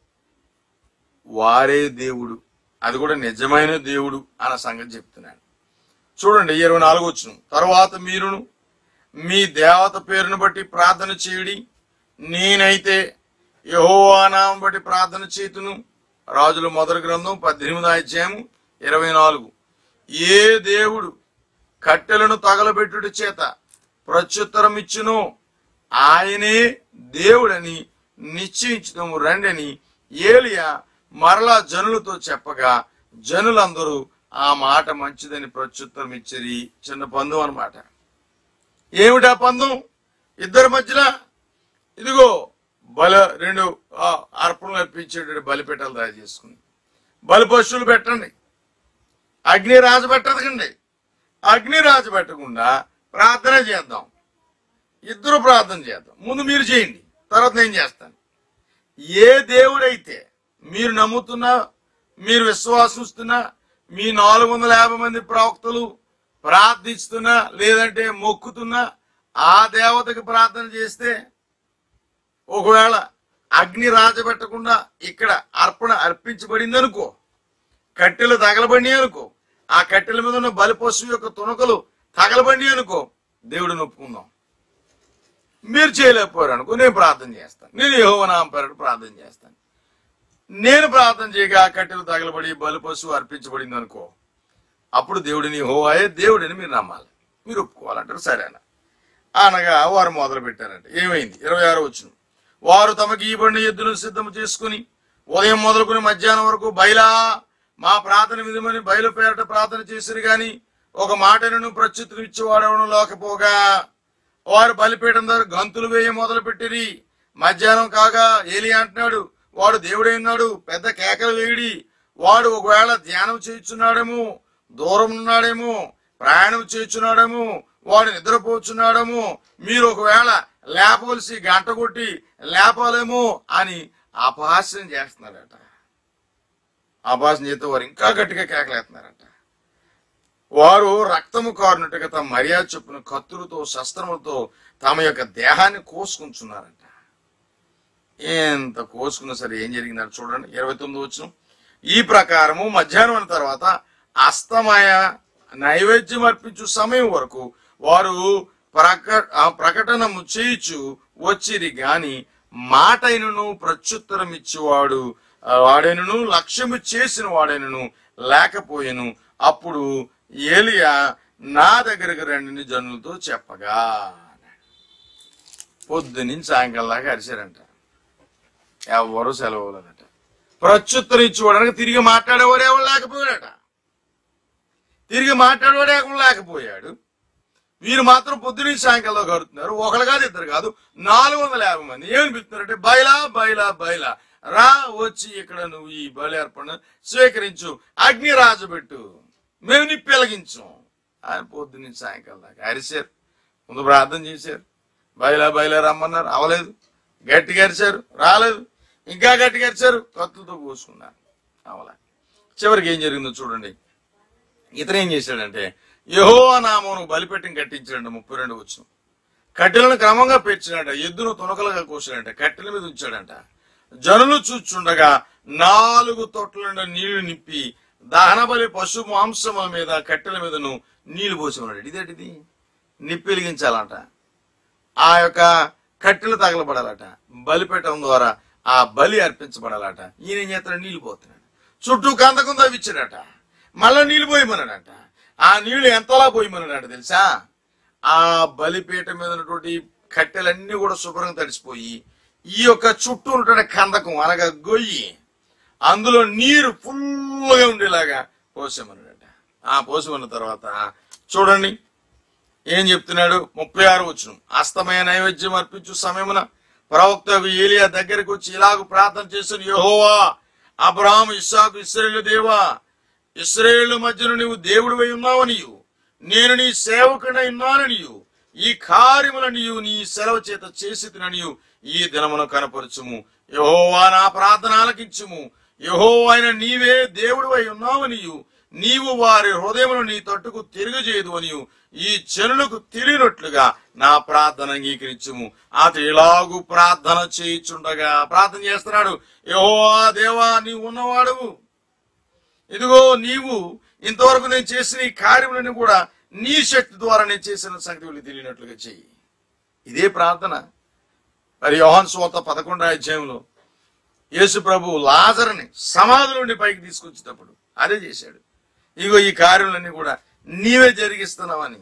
వారే దేవుడు అది కూడా నిజమైన దేవుడు అన్న సంగతి చెప్తున్నాడు చూడండి ఇరవై నాలుగు వచ్చిన తర్వాత మీరును మీ దేవత పేరును బట్టి ప్రార్థన చేయుడి నేనైతే యహోవానామం బట్టి ప్రార్థన చేతును రాజుల మొదటి గ్రంథం పద్దెనిమిది అధ్యాయం ఇరవై నాలుగు ఏ దేవుడు కట్టెలను తగలబెట్టుట చేత ప్రత్యుత్తరం ఇచ్చును ఆయనే దేవుడని నిశ్చయించుదాము రండని ఏలియా మరలా జనులతో చెప్పగా జనులందరూ ఆ మాట మంచిదని ప్రత్యుత్తరం ఇచ్చిరి చిన్న పందం అన్నమాట ఏమిటా పందం ఇద్దరి మధ్యలో ఇదిగో బల రెండు ఆ, అర్పణలు అర్పించేటువంటి బలిపీఠాలు తయారు చేసుకుంది బలి పశువులు పెట్టండి అగ్ని రాజు పెట్టదండి అగ్ని రాజు పెట్టకుండా ప్రార్థన చేద్దాం ఇద్దరు ప్రార్థన చేద్దాం ముందు మీరు చేయండి తర్వాత నేను చేస్తాను ఏ దేవుడైతే మీరు నమ్ముతున్నా మీరు విశ్వాసిస్తున్నా మీ నాలుగు వందల యాభై మంది ప్రవక్తలు ప్రార్థిస్తున్నా లేదంటే మొక్కుతున్నా ఆ దేవతకి ప్రార్థన చేస్తే ఒకవేళ అగ్ని రాజబెట్టకుండా ఇక్కడ అర్పణ అర్పించబడింది అనుకో కట్టెలు తగలబడి అనుకో ఆ కట్టెల మీద ఉన్న బలిపశువు యొక్క తునకలు తగలబండి అనుకో దేవుడిని ఒప్పుకుందాం మీరు చేయలేకపోయారు అనుకో నేను ప్రార్థన చేస్తాను నేను యెహోవానామం పేరట ప్రార్థన చేస్తాను నేను ప్రార్థన చేయగా ఆ కట్టెలు తగలబడి బలిపశువు అర్పించబడింది అనుకో అప్పుడు దేవుడిని హోవాయే దేవుడిని మీరు నమ్మాలి మీరు ఒప్పుకోవాలంటారు సరేనా అనగా వారు మొదలు పెట్టారంట ఏమైంది ఇరవై ఆరు వచ్చిన వారు తమకి ఈ బండి ఎద్దులను సిద్ధం చేసుకుని ఉదయం మొదలుకుని మధ్యాహ్నం వరకు బయలా మా ప్రార్థన విధమని బయలు పేరట ప్రార్థన చేసిరు గాని ఒక మాటను ప్రత్యుత్తరం ఇచ్చేవాడవడం లేకపోగా వారు బలిపీఠం దగ్గర గంతులు వేయ మొదలు పెట్టిరి మధ్యాహ్నం కాగా ఏలి అంటున్నాడు వాడు దేవుడై ఉన్నాడు పెద్ద కేకలు వేయుడి వాడు ఒకవేళ ధ్యానం చేయుచున్నాడేమో దూరం ఉన్నాడేమో ప్రయాణం చేయుచున్నాడేమో వాడు నిద్రపోచున్నాడేమో మీరు ఒకవేళ లేపవలసి గంట కొట్టి లేపాలేమో అని అపహాస్యం చేస్తున్నారట అపహాస్యం చేస్తే వారు ఇంకా గట్టిగా కేకలేస్తున్నారట వారు రక్తము కారునట్టుగా తమ మర్యాద చొప్పున కత్తులతో శస్త్రములతో తమ యొక్క దేహాన్ని కోసుకుంటున్నారంట ఎంత కోసుకున్నా సరే ఏం జరిగిందని చూడండి ఇరవై తొమ్మిది వచ్చిన ఈ ప్రకారము మధ్యాహ్నం అయిన తర్వాత అస్తమయ నైవేద్యం అర్పించు సమయం వరకు వారు ప్రక ఆ ప్రకటనము చేయుచు వచ్చిరి గాని మాటైనను ప్రత్యుత్తరం ఇచ్చేవాడు ఆ, వాడైనను లక్ష్యము చేసిన వాడైనను లేకపోయెను అప్పుడు ఏలియా నా దగ్గరకు రండిని జనులతో చెప్పగా పొద్దునుంచి సాయంకాలం దాకా అరిశారంట ఎవరు సెలవు లేదట ప్రత్యుత్తరం ఇచ్చేవాడానికి తిరిగి మాట్లాడేవాడు ఎవరు లేకపోయాడట తిరిగి మాట్లాడేవాడు ఎవరు లేకపోయాడు వీరు మాత్రం పొద్దున సాయంకాలం కడుతున్నారు ఒకరు కాదు ఇద్దరు కాదు నాలుగు వందల యాభై మంది ఏమని పిలుస్తున్నారంటే బయలా బయలా బయలా రా వచ్చి ఇక్కడ నువ్వు ఈ బలి అర్పణ స్వీకరించు అగ్ని రాజబెట్టు మేము నీ పెలగించాం ఆయన పొద్దున్న సాయంకాలం దాకా అరిశారు ముందు ప్రార్థన చేశారు బయలా బయలా రమ్మన్నారు అవలేదు గట్టిగా అరిచారు రాలేదు ఇంకా గట్టిగా అరిచారు కత్తులతో కోసుకున్నారు అవలే చివరికి ఏం జరిగిందో చూడండి ఇతను ఏం చేశాడంటే యహో నామను బలిపెట్టిని కట్టించాడంట ముప్పై రెండు వచ్చు కట్టెలను క్రమంగా పేర్చాడంట ఎద్దును తునకలుగా కోసాడంట కట్టెల మీద ఉంచాడంట జనులు చూచుండగా నాలుగు తొట్ల నిండా నీళ్లు నింపి దహనబలి పశు మాంసముల మీద కట్టెల మీదను నీళ్లు పోసి ఉన్నాడు ఇదేంటిది నిప్పి వెలిగించాలంట ఆ యొక్క కట్టెలు తగలబడాలట బలిపెట్టడం ద్వారా ఆ బలి అర్పించబడాలట ఈయన ఏం చేస్తాడు నీళ్లు పోతున్నాడు చుట్టూ కందకం తవ్వించాడట మళ్ళా నీళ్లు పోయమన్నాడట ఆ నీళ్లు ఎంతలా పోయమన్నాడట తెలుసా ఆ బలిపీఠ మీద ఉన్నటువంటి కట్టెలన్నీ కూడా శుభ్రంగా తడిసిపోయి ఈ యొక్క చుట్టూ ఉన్నటువంటి కందకం అనగా గొయ్యి అందులో నీరు ఫుల్గా ఉండేలాగా పోసామన్నాడట ఆ పోసమన్న తర్వాత చూడండి ఏం చెప్తున్నాడు ముప్పై ఆరు వచ్చును అస్తమయ నైవేద్యం అర్పించు సమయమున ప్రవక్త ఏలియా దగ్గరికి వచ్చి ఇలాగ ప్రార్థన చేసిన యెహోవా అబ్రహాం ఇస్సాకు ఇస్రాయేలు దేవా ఇస్రాయేలు మధ్యను నీవు దేవుడు ఉన్నావనియు నేను నీ సేవకుడై ఉన్నాననియు ఈ కార్యముల నీవు నీ సెలవు చేత చేసి తిననియు ఈ దినమును కనపరచుము యహోవా నా ప్రార్థన ఆలకించుము యహో అయిన నీవే దేవుడు అయి ఉన్నావనియు నీవు వారి హృదయమును నీ తట్టుకు తిరగజేయదు అనియు ఈ జనులకు తెలియనట్లుగా నా ప్రార్థన అంగీకరించుము అతడు ఇలాగు ప్రార్థన చేయుచుండగా ప్రార్థన చేస్తున్నాడు యహోవా దేవా నీవు ఉన్నవాడువు ఇదిగో నీవు ఇంతవరకు నేను చేసిన ఈ కార్యములను కూడా నీ శక్తి ద్వారా నేను చేసిన సంగతి వీళ్ళకి తెలియనట్లుగా చెయ్యి ఇదే ప్రార్థన మరి యోహాన్ స్వాత పదకొండో అధ్యాయంలో యేసు ప్రభు లాజర్ని సమాధి నుండి పైకి తీసుకొచ్చేటప్పుడు అదే చేశాడు ఇగో ఈ కార్యములన్నీ కూడా నీవే జరిగిస్తున్నావని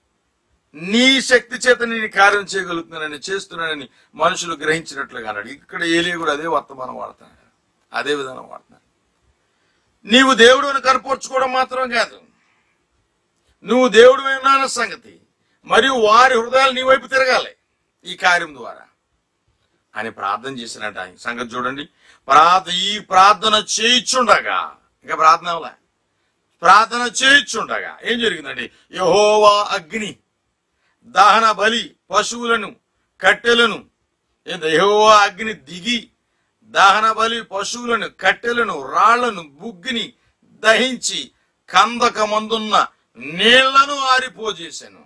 నీ శక్తి చేత నేను ఈ కార్యం చేయగలుగుతున్నానని చేస్తున్నానని మనుషులు గ్రహించినట్లుగా అన్నాడు ఇక్కడ ఏలియా కూడా అదే వర్తమానం వాడుతున్నాడు అదే విధానం వాడుతున్నాడు నీవు దేవుడుని కనపరుచుకోవడం మాత్రం కాదు నువ్వు దేవుడు అన్న సంగతి మరియు వారి హృదయాలు నీ వైపు తిరగాలి ఈ కార్యం ద్వారా అని ప్రార్థన చేసినట్ట ఆయన సంగతి చూడండి ప్రార్థ ఈ ప్రార్థన చేయిచుండగా ఇంకా ప్రార్థన అవలే ప్రార్థన చేయిచుండగా ఏం జరిగిందండి యహోవా అగ్ని దహన బలి పశువులను కట్టెలను ఏంది యెహోవా అగ్ని దిగి దహన బలి పశువులను కట్టెలను రాళ్లను బుగ్గిని దహించి కందకమందున్న నీళ్లను ఆరిపోజేశాను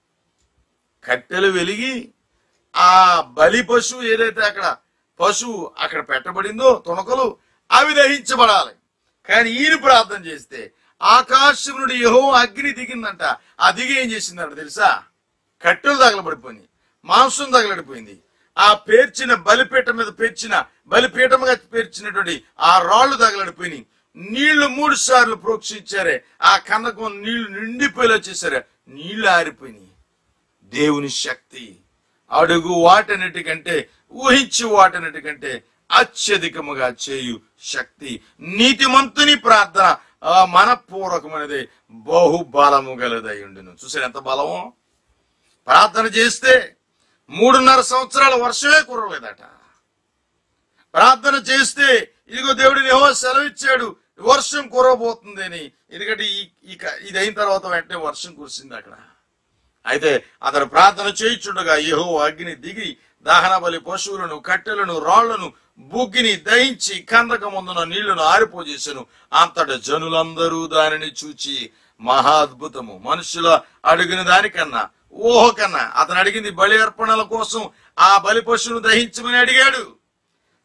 కట్టెలు వెలిగి ఆ బలి పశువు ఏదైతే అక్కడ పశువు అక్కడ పెట్టబడిందో తుణకలు అవి దహించబడాలి కానీ ఈయన ప్రార్థన చేస్తే ఆకాశం నుండి యహో అగ్ని దిగిందంట ఆ దిగి ఏం చేసిందంట తెలుసా కట్టెలు తగలబడిపోయింది మాంసం తగలడిపోయింది ఆ పేర్చిన బలిపీఠం మీద పేర్చిన బలిపీఠముగా పేర్చినటువంటి ఆ రాళ్లు తగలడిపోయినాయి నీళ్లు మూడు సార్లు ప్రోక్షించారే ఆ కన్నకం నీళ్లు నిండిపోయేలా చేశారే నీళ్లు ఆరిపోయినాయి దేవుని శక్తి అడుగు వాటన్నిటికంటే ఊహించి వాటన్నిటికంటే అత్యధికముగా చేయు శక్తి నీతిమంతుని ప్రార్థన ఆ మనపూర్వకమైనది బహుబలము గలదై ఉండును చూసారు ఎంత బలమో ప్రార్థన చేస్తే మూడున్నర సంవత్సరాల వర్షమే కురవలేదట ప్రార్థన చేస్తే ఇదిగో దేవుడు ఏవో సెలవిచ్చాడు వర్షం కురవబోతుంది అని ఎందుకంటే ఈ ఈ క- ఇది అయిన తర్వాత వెంటనే వర్షం కురిసింది అక్కడ అయితే అతను ప్రార్థన చేయించుండగా యహో అగ్ని దిగి దహన బలి పశువులను కట్టెలను రాళ్లను బుగ్గిని దహించి కందక ముందున నీళ్లను ఆరిపోజేసెను అంతట జనులందరూ దానిని చూచి మహా అద్భుతము మనుషుల అడిగిన దానికన్నా ఊహ కన్నా అతను అడిగింది బలి అర్పణల కోసం ఆ బలి పశువును దహించమని అడిగాడు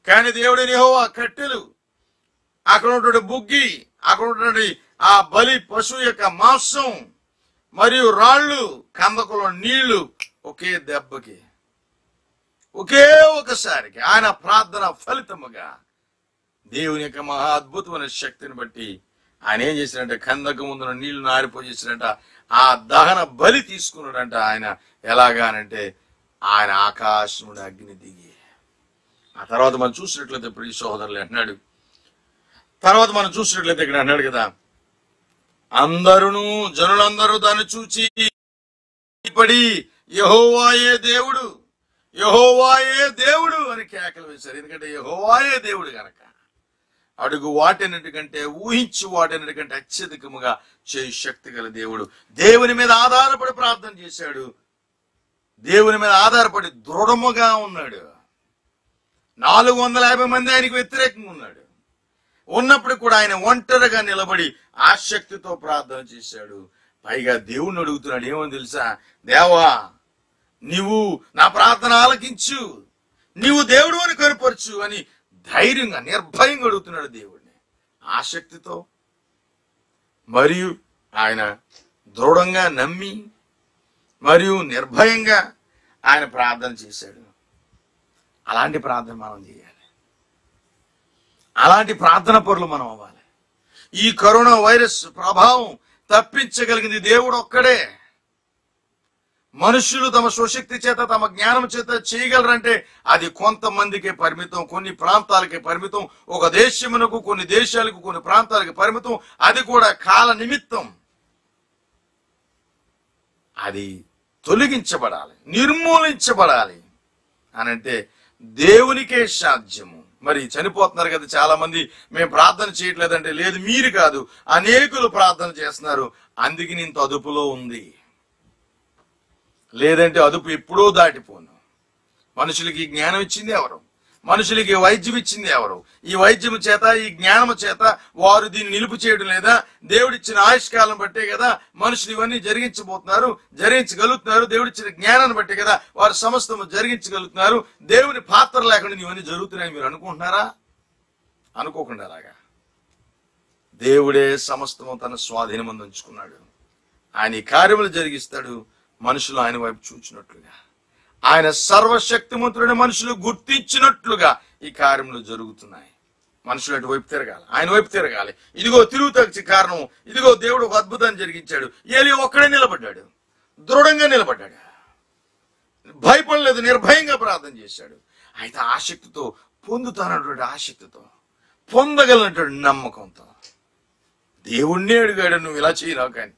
కానీ దేవుడిని యెహోవా కట్టెలు అక్కడ ఉన్నటువంటి బుగ్గి అక్కడ ఉన్నటువంటి ఆ బలి పశువు యొక్క మాంసం మరియు రాళ్ళు కందకులో నీళ్లు ఒకే దెబ్బకి ఒకే ఒకసారికి ఆయన ప్రార్థన ఫలితముగా దేవుని యొక్క మహా అద్భుతమైన శక్తిని బట్టి ఆయన ఏం చేసినట్టే కందకు ముందున నీళ్లు ఆరిపోయేసినట్ట ఆ దహన బలి తీసుకున్నాడంట ఆయన ఎలాగానంటే ఆయన ఆకాశం నుండి అగ్ని దిగి ఆ తర్వాత మనం చూసినట్లయితే ప్రియ సోదరులు అన్నాడు తర్వాత మనం చూసినట్లయితే ఇక్కడ అన్నాడు కదా అందరును జనులందరూ దాన్ని చూచి పడి యహోవాయే దేవుడు యహోవాయే దేవుడు అని కేకలు వేశారు ఎందుకంటే యహోవాయే దేవుడు గనక అడుగు వాటినటికంటే ఊహించి వాటినటికంటే అత్యధికముగా చేయి శక్తి గల దేవుడు దేవుని మీద ఆధారపడి ప్రార్థన చేశాడు దేవుని మీద ఆధారపడి దృఢముగా ఉన్నాడు నాలుగు వందల యాభై మంది ఆయనకు వ్యతిరేకంగా ఉన్నాడు ఉన్నప్పుడు కూడా ఆయన ఒంటరిగా నిలబడి ఆ శక్తితో ప్రార్థన చేశాడు పైగా దేవుణ్ణి అడుగుతున్నాడు ఏమని తెలుసా దేవా నీవు నా ప్రార్థన ఆలకించు నీవు దేవుడు అని కనుపరచు అని ధైర్యంగా నిర్భయంగా అడుగుతున్నాడు దేవుడిని ఆ శక్తితో మరియు ఆయన దృఢంగా నమ్మి మరియు నిర్భయంగా ఆయన ప్రార్థన చేశాడు అలాంటి ప్రార్థన మనం చేయాలి అలాంటి ప్రార్థన పరులు మనం అవ్వాలి ఈ కరోనా వైరస్ ప్రభావం తప్పించగలిగింది దేవుడు ఒక్కడే మనుషులు తమ స్వశక్తి చేత తమ జ్ఞానం చేత చేయగలరంటే అది కొంతమందికే పరిమితం కొన్ని ప్రాంతాలకే పరిమితం ఒక దేశమునకు కొన్ని దేశాలకు కొన్ని ప్రాంతాలకు పరిమితం అది కూడా కాల నిమిత్తం అది తొలగించబడాలి నిర్మూలించబడాలి అని అంటే దేవునికే సాధ్యము మరి చనిపోతున్నారు కదా చాలా మంది మేము ప్రార్థన చేయట్లేదంటే లేదు మీరు కాదు అనేకులు ప్రార్థన చేస్తున్నారు అందుకే ఇంత అదుపులో ఉంది లేదంటే అదుపు ఎప్పుడో దాటిపోను మనుషులకి ఈ జ్ఞానం ఇచ్చింది ఎవరు మనుషులకి వైద్యం ఇచ్చింది ఎవరు ఈ వైద్యం చేత ఈ జ్ఞానం చేత వారు దీన్ని నిలుపు చేయడం లేదా దేవుడిచ్చిన ఆయుష్కాలం బట్టే కదా మనుషులు ఇవన్నీ జరిగించబోతున్నారు జరిగించగలుగుతున్నారు దేవుడిచ్చిన జ్ఞానాన్ని బట్టే కదా వారు సమస్తము జరిగించగలుగుతున్నారు దేవుని పాత్ర లేకుండా ఇవన్నీ జరుగుతున్నాయని మీరు అనుకుంటున్నారా అనుకోకుండా అలాగా దేవుడే సమస్తము తన స్వాధీనం ఉంచుకున్నాడు ఆయన ఈ కార్యములు జరిగిస్తాడు మనుషులు ఆయన వైపు చూచినట్లుగా ఆయన సర్వశక్తిమంతుడైన మనుషులు గుర్తించినట్లుగా ఈ కార్యములు జరుగుతున్నాయి మనుషులు అటు వైపు తిరగాలి ఆయన వైపు తిరగాలి ఇదిగో తిరుగుతచ్చి కారణం ఇదిగో దేవుడు ఒక అద్భుతాన్ని జరిగించాడు ఏలి ఒక్కడే నిలబడ్డాడు దృఢంగా నిలబడ్డాడు భయపడలేదు నిర్భయంగా ప్రార్థన చేశాడు అయితే ఆసక్తితో పొందుతానటువంటి ఆసక్తితో పొందగలనటువంటి నమ్మకంతో దేవుణ్ణి అడిగాడు నువ్వు ఇలా చేయరావు కానీ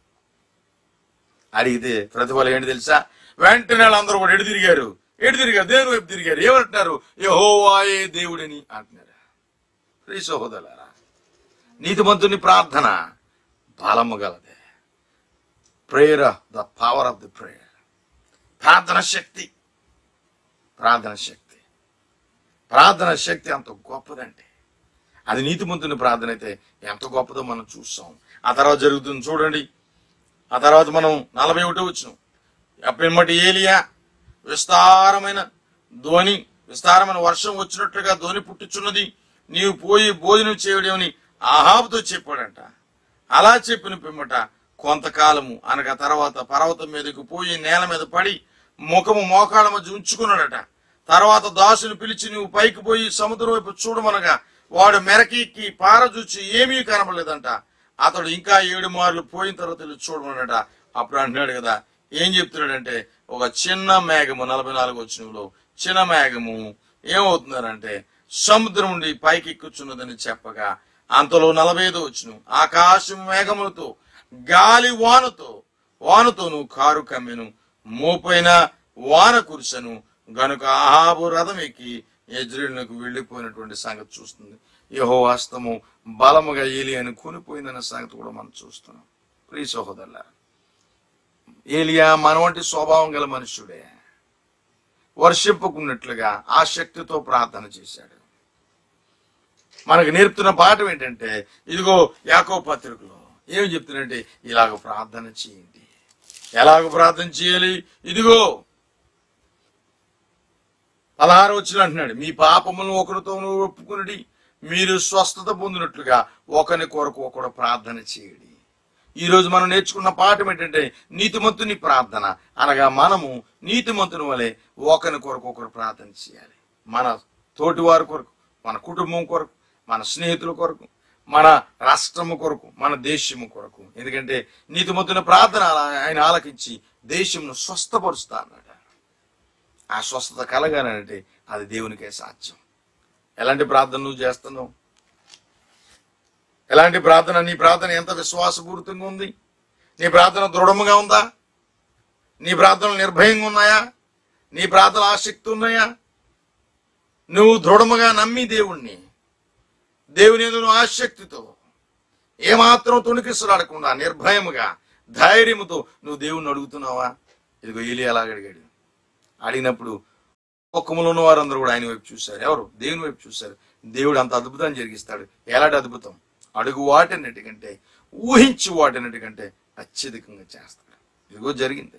అడిగితే ప్రతిఫలం ఏంటి తెలుసా వెంటనే వాళ్ళందరూ కూడా ఎడు తిరిగారు ఎడు తిరిగారు దేవుని వైపు తిరిగారు ఏమంటున్నారు యెహోవాయే దేవుడని అంటున్నారు ప్రియ సహోదరులారా నీతిమంతుని ప్రార్థన బలము గలదే prayer the power of the prayer ప్రార్థన శక్తి ప్రార్థన శక్తి ప్రార్థన శక్తి అంత గొప్పదండి అది నీతిమంతుని ప్రార్థన అయితే ఎంత గొప్పదో మనం చూస్తాం ఆ తర్వాత జరుగుతుంది చూడండి ఆ తర్వాత మనం నలభై ఒకటి వచ్చిన అప్పటి ఏలియా విస్తారమైన ధ్వని విస్తారమైన వర్షం వచ్చినట్లుగా ధ్వని పుట్టుచున్నది నీవు పోయి భోజనం చేయడమని ఆహాబుతో చెప్పాడంట అలా చెప్పిన పిమ్మట కొంతకాలము అనగా తర్వాత పర్వతం మీదకు పోయి నేల మీద పడి ముఖము మోకాళ్ళ మధ్య ఉంచుకున్నాడట తర్వాత దాసుని పిలిచి నువ్వు పైకి పోయి సముద్రం వైపు చూడమనగా వాడు మెరకికి పారచూచి ఏమీ కనబడలేదంట అతడు ఇంకా ఏడు మార్లు పోయిన తర్వాత వెళ్ళి చూడమన్నాడట అప్పుడు అంటున్నాడు కదా ఏం చెప్తున్నాడంటే ఒక చిన్న మేఘము నలభై నాలుగు వచ్చినలో చిన్న మేఘము ఏమవుతున్నారంటే సముద్రం నుండి పైకి ఎక్కుచున్నదని చెప్పగా అంతలో నలభై ఐదు వచ్చును ఆకాశం మేఘములతో గాలి వానతో వానతోను కారు కమ్మెను మోపైన వాన కురిసెను గనుక ఆహాబు రథం ఎక్కి యజ్రేలునకు వెళ్ళిపోయినటువంటి సంగతి చూస్తుంది యహో హస్తము బలముగా ఏలియాను కొనిపోయిందన్న సంగతి కూడా మనం చూస్తున్నాం ప్రియ సహోదరుల ఏలియా మన వంటి స్వభావం గల మనుష్యుడే వర్షింపుకున్నట్లుగా ఆ శక్తితో ప్రార్థన చేశాడు మనకు నేర్పుతున్న పాఠం ఏంటంటే ఇదిగో యాకో పత్రికలో ఏం చెప్తున్నంటే ఇలాగ ప్రార్థన చేయండి ఎలాగ ప్రార్థన చేయాలి ఇదిగో పదహారు వచ్చిన అంటున్నాడు మీ పాపములను ఒకరితో ఒప్పుకుని మీరు స్వస్థత పొందినట్లుగా ఒకరి కొరకు ఒకడు ప్రార్థన చేయడి ఈ రోజు మనం నేర్చుకున్న పాఠం ఏంటంటే నీతిమంతుని ప్రార్థన అనగా మనము నీతిమంతుని వలె ఒకరి కొరకు ఒకరు ప్రార్థన చేయాలి మన తోటి వారి కొరకు మన కుటుంబం కొరకు మన స్నేహితుల కొరకు మన రాష్ట్రము కొరకు మన దేశము కొరకు ఎందుకంటే నీతిమంతుని ప్రార్థన ఆయన ఆలకించి దేశంను స్వస్థపరుస్తా అన్నాడు ఆ స్వస్థత కలగానంటే అది దేవునికే సాధ్యం ఎలాంటి ప్రార్థన నువ్వు చేస్తున్నావు ఎలాంటి ప్రార్థన నీ ప్రార్థన ఎంత విశ్వాసపూరితంగా ఉంది నీ ప్రార్థన దృఢముగా ఉందా నీ ప్రార్థనలు నిర్భయంగా ఉన్నాయా నీ ప్రార్థన ఆసక్తి ఉన్నాయా నువ్వు దృఢముగా నమ్మి దేవుణ్ణి దేవుని యందు నువ్వు ఆసక్తితో ఏమాత్రం తుణికిసలాడకుండా నిర్భయముగా ధైర్యముతో నువ్వు దేవుణ్ణి అడుగుతున్నావా ఇదిగో ఏలి అలాగ అడిగాడు అడిగినప్పుడు ఒక్కములో ఉన్న వారందరూ కూడా ఆయన వైపు చూశారు ఎవరు దేవుని వైపు చూశారు దేవుడు అంత అద్భుతం జరిగిస్తాడు ఎలాంటి అద్భుతం అడుగు వాటన్నిటికంటే ఊహించి వాటన్నిటికంటే అత్యధికంగా చేస్తాడు ఇదిగో జరిగింది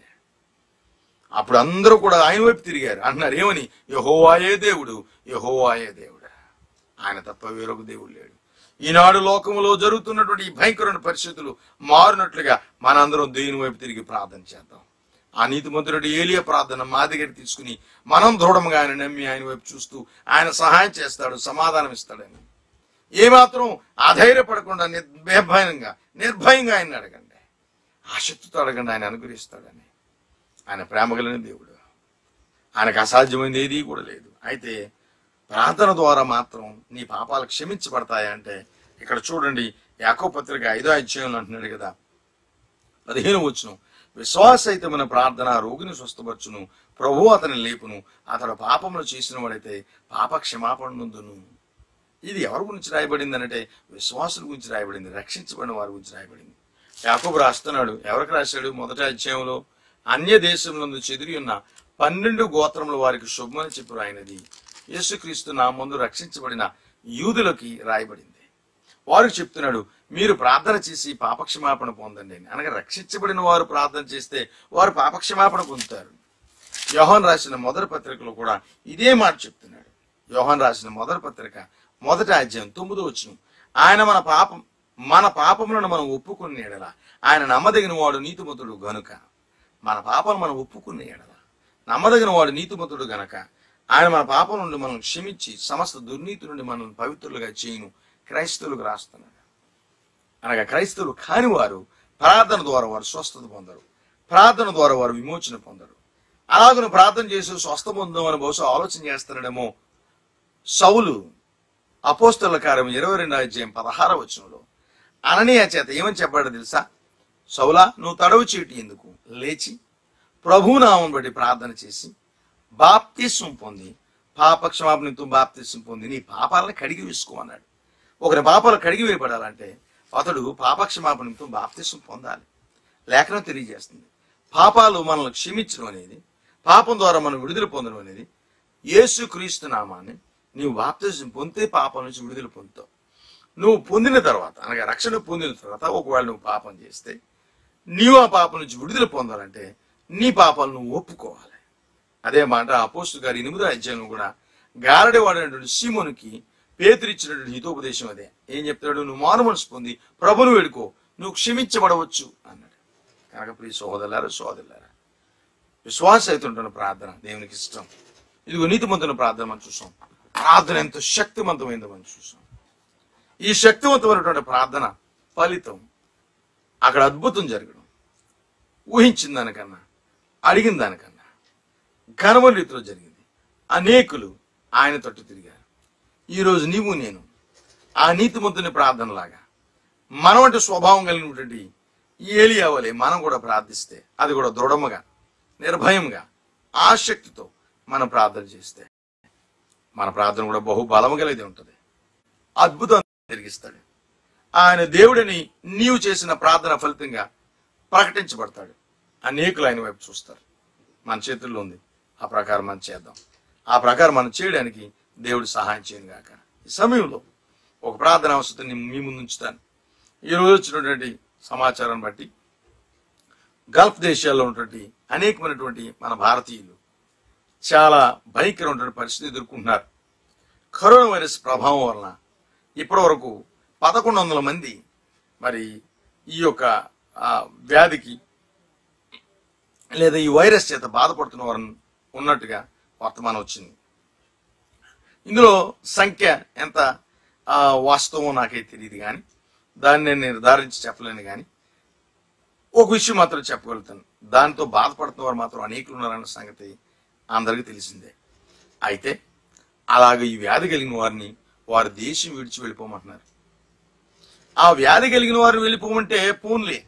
అప్పుడు అందరూ కూడా ఆయన వైపు తిరిగారు అన్నారు ఏమని యహోవాయే దేవుడు యహోవాయే దేవుడు ఆయన తప్ప వేరొక దేవుడు లేడు ఈనాడు లోకములో జరుగుతున్నటువంటి ఈ భయంకరమైన పరిస్థితులు మారినట్లుగా మనందరం దేవుని వైపు తిరిగి ప్రార్థన చేద్దాం ఆ నీతిమంతుడు ఏలియా ప్రార్థన మా దగ్గర తీసుకుని మనం దృఢంగా ఆయన నమ్మి ఆయన వైపు చూస్తూ ఆయన సహాయం చేస్తాడు సమాధానం ఇస్తాడని ఏమాత్రం అధైర్యపడకుండా నిర్భయంగా నిర్భయంగా ఆయన అడగండి ఆసక్తితో అడగండి ఆయన అనుగ్రహిస్తాడని ఆయన ప్రేమ కలిగిన దేవుడు ఆయనకు అసాధ్యమైనది ఏదీ కూడా లేదు అయితే ప్రార్థన ద్వారా మాత్రం నీ పాపాలు క్షమించబడతాయంటే ఇక్కడ చూడండి యాకో పత్రిక ఐదో అధ్యాయంలో అంటున్నాడు కదా పదిహేను వచ్చును విశ్వాసహితమైన ప్రార్థన రోగిని స్వస్థపరచును ప్రభు అతని లేపును అతడు పాపములు చేసిన వాడైతే పాప క్షమాపణ నందును ఇది ఎవరి గురించి రాయబడింది అంటే విశ్వాసుల గురించి రాయబడింది రక్షించబడిన వారి గురించి రాయబడింది యాకోబు రాస్తున్నాడు ఎవరికి రాశాడు మొదటి అధ్యాయంలో అన్య దేశంలో చెదిరి ఉన్న పన్నెండు గోత్రముల వారికి శుభమని చెప్పి రాయినది యేసుక్రీస్తు నా ముందు రక్షించబడిన యూదులకి రాయబడింది వారికి చెప్తున్నాడు మీరు ప్రార్థన చేసి పాపక్షమాపణ పొందండి అని అనగా రక్షించబడిన వారు ప్రార్థన చేస్తే వారు పాపక్షమాపణ పొందుతారు యోహాన్ రాసిన మొదటి పత్రికలో కూడా ఇదే మాట చెప్తున్నాడు యోహాన్ రాసిన మొదటి పత్రిక మొదటి అధ్యాయం తొమ్మిదో వచ్చును ఆయన మన పాపం మన పాపములను మనం ఒప్పుకున్న ఎడల ఆయన నమ్మదగిన వాడు నీతిమంతుడు గనుక మన పాపను మనం ఒప్పుకున్న ఎడల నమ్మదగిన వాడు నీతిమంతుడు గనక ఆయన మన పాపం నుండి మనం క్షమించి సమస్త దుర్నీతి నుండి మనం పవిత్రులుగా చేయను క్రైస్తవులకు రాస్తున్నాడు అనగా క్రైస్తవులు కాని వారు ప్రార్థన ద్వారా వారు స్వస్థత పొందరు ప్రార్థన ద్వారా వారు విమోచన పొందరు అలాగను ప్రార్థన చేసి స్వస్థ పొందామని బహుశా ఆలోచన చేస్తున్నాడేమో సౌలు అపోస్తల కార్యం ఇరవై రెండు అధ్యాయం పదహార వచనంలో అననీయ చేత ఏమని చెప్పాడో తెలుసా సౌలా నువ్వు తడవు చీటి ఎందుకు లేచి ప్రభునామం బట్టి ప్రార్థన చేసి బాప్తిస్వం పొంది పాప క్షమాపణతో బాప్తిస్వం పొంది నీ పాపాలను కడిగి వేసుకో అన్నాడు ఒకరి పాపాలు కడిగి వేయబడాలంటే అతడు పాపక్షమాపణతో బాప్తిస్వం పొందాలి లేఖనం తెలియజేస్తుంది పాపాలు మనల్ని క్షమించడం అనేది పాపం ద్వారా మనం విడుదల పొందడం అనేది యేసు క్రీస్తు నామాన్ని నీవు బాప్తిజం పొందితే పాపం నుంచి విడుదల పొందుతావు నువ్వు పొందిన తర్వాత అనగా రక్షణ పొందిన తర్వాత ఒకవేళ నువ్వు పాపం చేస్తే నీవు ఆ పాపం నుంచి విడుదల పొందాలంటే నీ పాపాలు నువ్వు ఒప్పుకోవాలి అదే మాట అపోస్తు గారి ఎనిమిదో అధ్యాయంలో కూడా గారడి వాడినటువంటి సీమోనికి పేతురిచ్చినటువంటి హితోపదేశం అదే ఏం చెప్తాడు నువ్వు మారు మనసు పొంది ప్రభును వేడుకో నువ్వు క్షమించబడవచ్చు అన్నాడు కనుక ప్రియ సోదరులారా సోదరులారా విశ్వాస ఉంటున్న ప్రార్థన దేవునికి ఇష్టం ఇదిగో నీతిమంతున్న ప్రార్థన మనం చూసాం ప్రార్థన ఎంత శక్తివంతమైందో మనం చూసాం ఈ శక్తివంతమైనటువంటి ప్రార్థన ఫలితం అక్కడ అద్భుతం జరగడం ఊహించిన దానికన్నా అడిగిన దానికన్నా ఘనమైన రీతిలో జరిగింది అనేకులు ఆయన తట్టు తిరిగారు ఈరోజు నీవు నేను ఆ నీతిమంతుని ప్రార్థనలాగా మనం అంటే స్వభావం కలిగినటువంటి ఈ ఏలియా వలె మనం కూడా ప్రార్థిస్తే అది కూడా దృఢముగా నిర్భయంగా ఆసక్తితో మనం ప్రార్థన చేస్తే మన ప్రార్థన కూడా బహు బలము కలిగి ఉంటుంది అద్భుతం జరిగిస్తాడు ఆయన దేవుడిని నీవు చేసిన ప్రార్థన ఫలితంగా ప్రకటించబడతాడు అనేకులు ఆయన వైపు చూస్తారు మన చేతుల్లో ఉంది ఆ ప్రకారం మనం చేద్దాం ఆ ప్రకారం మనం చేయడానికి దేవుడు సహాయం చేయను గాక ఈ సమయంలో ఒక ప్రార్థన అవసరం మీ ముందు ఉంచుతాను ఈ రోజు వచ్చినటువంటి సమాచారాన్ని బట్టి గల్ఫ్ దేశాల్లో ఉన్నటువంటి అనేకమైనటువంటి మన భారతీయులు చాలా భయంకరమైన పరిస్థితి ఎదుర్కొంటున్నారు కరోనా వైరస్ ప్రభావం వలన ఇప్పటి వరకు పదకొండు వందల మంది మరి ఈ యొక్క ఆ, వ్యాధికి లేదా ఈ వైరస్ చేత బాధపడుతున్న వారు ఉన్నట్టుగా వర్తమానం వచ్చింది ఇందులో సంఖ్య ఎంత ఆ, వాస్తవం నాకైతే తెలియదు కానీ దాన్ని నేను నిర్ధారించి చెప్పలేను కానీ ఒక విషయం మాత్రం చెప్పగలుగుతాను దాంతో బాధపడుతున్న వారు మాత్రం అనేకులు ఉన్నారన్న సంగతి అందరికీ తెలిసిందే అయితే అలాగే ఈ వ్యాధి కలిగిన వారిని వారి దేశం విడిచి వెళ్ళిపోమంటున్నారు ఆ వ్యాధి కలిగిన వారు వెళ్ళిపోమంటే పూన్లే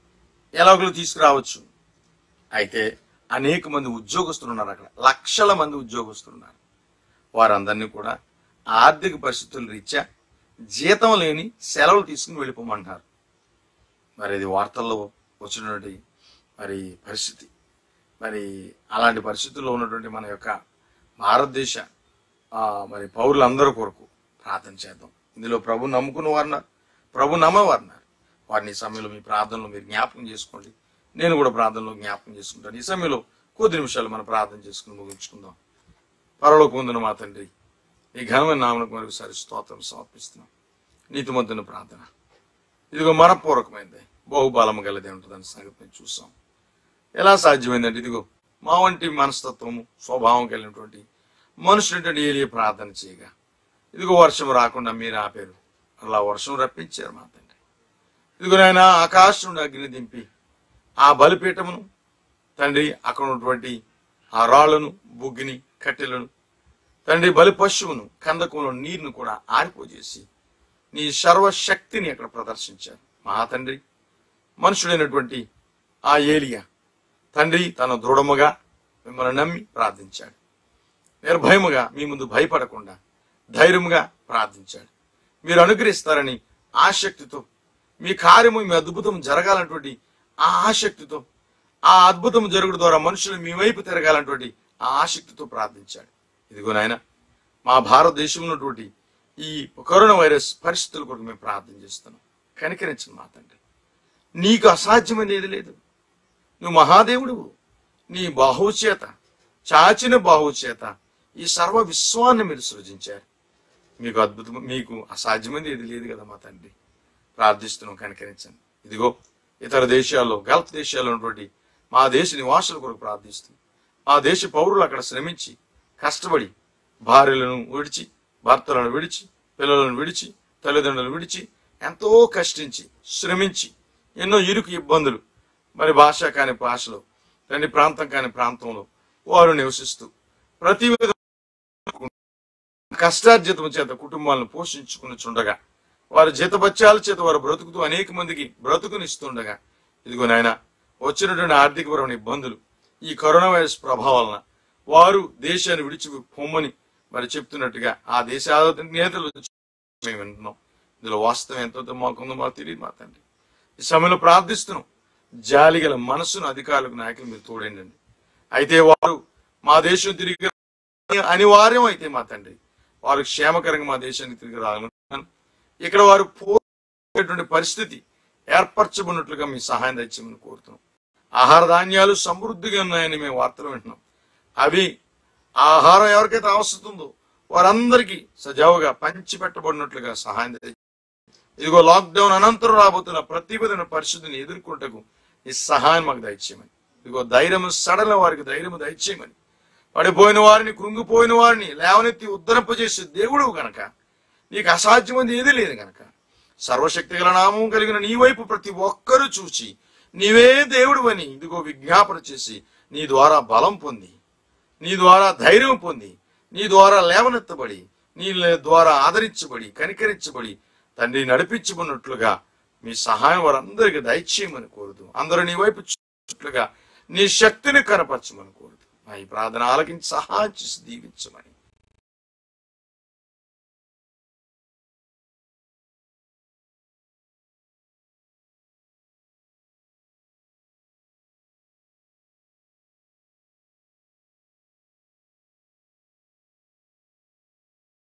ఎలాగో తీసుకురావచ్చు అయితే అనేక మంది ఉద్యోగస్తులు ఉన్నారు అక్కడ లక్షల మంది ఉద్యోగస్తులు ఉన్నారు వారందరినీ కూడా ఆర్థిక పరిస్థితుల రీత్యా జీతం లేని సెలవులు తీసుకుని వెళ్ళిపోమంటున్నారు మరి ఇది వార్తల్లో వచ్చినటువంటి మరి పరిస్థితి మరి అలాంటి పరిస్థితుల్లో ఉన్నటువంటి మన యొక్క భారతదేశ ఆ, మరి పౌరులందరి కొరకు ప్రార్థన చేద్దాం ఇందులో ప్రభు నమ్ముకున్న వారున్నారు ప్రభు నమ్మవారున్నారు వారిని ఈ సమయంలో మీ ప్రార్థనలో మీరు జ్ఞాపకం చేసుకోండి నేను కూడా ప్రార్థనలో జ్ఞాపకం చేసుకుంటాను ఈ సమయంలో కొద్ది నిమిషాలు మనం ప్రార్థన చేసుకుని ముగించుకుందాం పరలోకి పొందిన మా తండ్రి ఈ ఘనమైన నామకు మరొకసారి స్తోత్రం సమర్పిస్తున్నాం నీతిమంతుని ప్రార్థన ఇదిగో మనపూర్వకమైనది బహుబలము గలదే ఉంటుందని సంగతి మేము చూసాం ఎలా సాధ్యమైందంటే ఇదిగో మా వంటి మనస్తత్వము స్వభావం కలిగినటువంటి మనుషులంటే ఏలియ ప్రార్థన చేయగా ఇదిగో వర్షం రాకుండా మీరు ఆపారు అలా వర్షం రప్పించారు మా తండ్రి ఇదిగో నాయన ఆకాశం నుండి అగ్ని దింపి ఆ బలిపీఠమును తండ్రి అక్కడ ఉన్నటువంటి ఆ రాళ్లను బుగ్గిని కట్టెలను తండ్రి బలి పశువును కందకంలో నీరును కూడా ఆరిపోజేసి నీ సర్వశక్తిని అక్కడ ప్రదర్శించారు మా తండ్రి మనుషుడైనటువంటి ఆ ఏలియా తండ్రి తన దృఢముగా మిమ్మల్ని నమ్మి ప్రార్థించాడు నిర్భయముగా మీ ముందు భయపడకుండా ధైర్యముగా ప్రార్థించాడు మీరు అనుగ్రహిస్తారని ఆసక్తితో మీ కార్యము మీ అద్భుతం జరగాలన్నటువంటి ఆ ఆసక్తితో ఆ అద్భుతం జరుగుడు ద్వారా మనుషులు మీ వైపు తిరగాలన్నటువంటి ఆ ఆసక్తితో ప్రార్థించాడు ఇదిగో నాయన మా భారతదేశంలో ఉన్నటువంటి ఈ కరోనా వైరస్ పరిస్థితుల కొరకు మేము ప్రార్థన చేస్తున్నాం కనికరించండి మా తండ్రి నీకు అసాధ్యమైనది ఏది లేదు నువ్వు మహాదేవుడువు నీ బాహువు చేత చాచిన బాహువు చేత ఈ సర్వ విశ్వాన్ని మీరు సృజించారు మీకు అద్భుతం మీకు అసాధ్యమైనది ఏది లేదు కదా మా తండ్రి ప్రార్థిస్తున్నాం కనికరించండి ఇదిగో ఇతర దేశాల్లో గల్ఫ్ దేశాల్లో ఉన్నటువంటి మా దేశ నివాసుల కొరకు ప్రార్థిస్తున్నాం మా దేశ పౌరులు అక్కడ శ్రమించి కష్టపడి భార్యలను విడిచి భర్తలను విడిచి పిల్లలను విడిచి తల్లిదండ్రులను విడిచి ఎంతో కష్టించి శ్రమించి ఎన్నో ఇరుకు ఇబ్బందులు మరి భాష కాని భాషలో తండ్రి ప్రాంతం కాని ప్రాంతంలో వారు నివసిస్తూ ప్రతి విధ కష్టార్జితం చేత కుటుంబాలను పోషించుకుని చుండగా వారి జీతబత్యాల చేత వారు బ్రతుకుతూ అనేక మందికి బ్రతుకునిస్తుండగా ఇదిగో నాయన వచ్చినటువంటి ఆర్థికపరమైన ఇబ్బందులు ఈ కరోనా వైరస్ ప్రభావాలన వారు దేశాన్ని విడిచి పొమ్మని మరి చెప్తున్నట్టుగా ఆ దేశ నేతలు మేము వింటున్నాం ఇందులో వాస్తవం ఎంతో మాకుందో మాకు తెలియదు మా తండ్రి ఈ సమయంలో ప్రార్థిస్తున్నాం జాలిగల మనసును అధికారులకు నాయకులు మీరు తోడండి అయితే వారు మా దేశం తిరిగి అనివార్యం అయితే మా తండ్రి వారు క్షేమకరంగా మా దేశానికి తిరిగి రాగలను ఇక్కడ వారు పోయేటువంటి పరిస్థితి ఏర్పరచబడినట్లుగా మీ సహాయం తెచ్చామని కోరుతున్నాం ఆహార ధాన్యాలు సమృద్ధిగా ఉన్నాయని మేము వార్తలు వింటున్నాం అవి ఆ ఆహారం ఎవరికైతే అవసరం ఉందో వారందరికీ సజావుగా పంచిపెట్టబడినట్లుగా సహాయం తెచ్చి ఇదిగో లాక్డౌన్ అనంతరం రాబోతున్న ప్రతి విధమైన పరిస్థితిని ఎదుర్కొంటకు ఈ సహాయం మాకు దయచేయమని ఇదిగో ధైర్యం సడల వారికి ధైర్యం దయచేయమని పడిపోయిన వారిని కృంగిపోయిన వారిని లేవనెత్తి ఉద్ధరింపజేసే దేవుడు గనక నీకు అసాధ్యమైంది ఏది లేదు గనక సర్వశక్తి గల నామం కలిగిన నీ వైపు ప్రతి ఒక్కరూ చూచి నీవే దేవుడు అని ఇదిగో విజ్ఞాపన చేసి నీ ద్వారా బలం పొంది నీ ద్వారా ధైర్యం పొంది నీ ద్వారా లేవనెత్తబడి నీ లే- ద్వారా ఆదరించబడి కనికరించబడి తండ్రి నడిపించబడినట్లుగా మీ సహాయం వారందరికీ దయచేయమని కోరుతూ అందరూ నీ వైపు చూసినట్లుగా నీ శక్తిని కనపరచమని కోరుతూ మా ఈ ప్రార్థన ఆలకించి సహాయం చేసి దీవించమని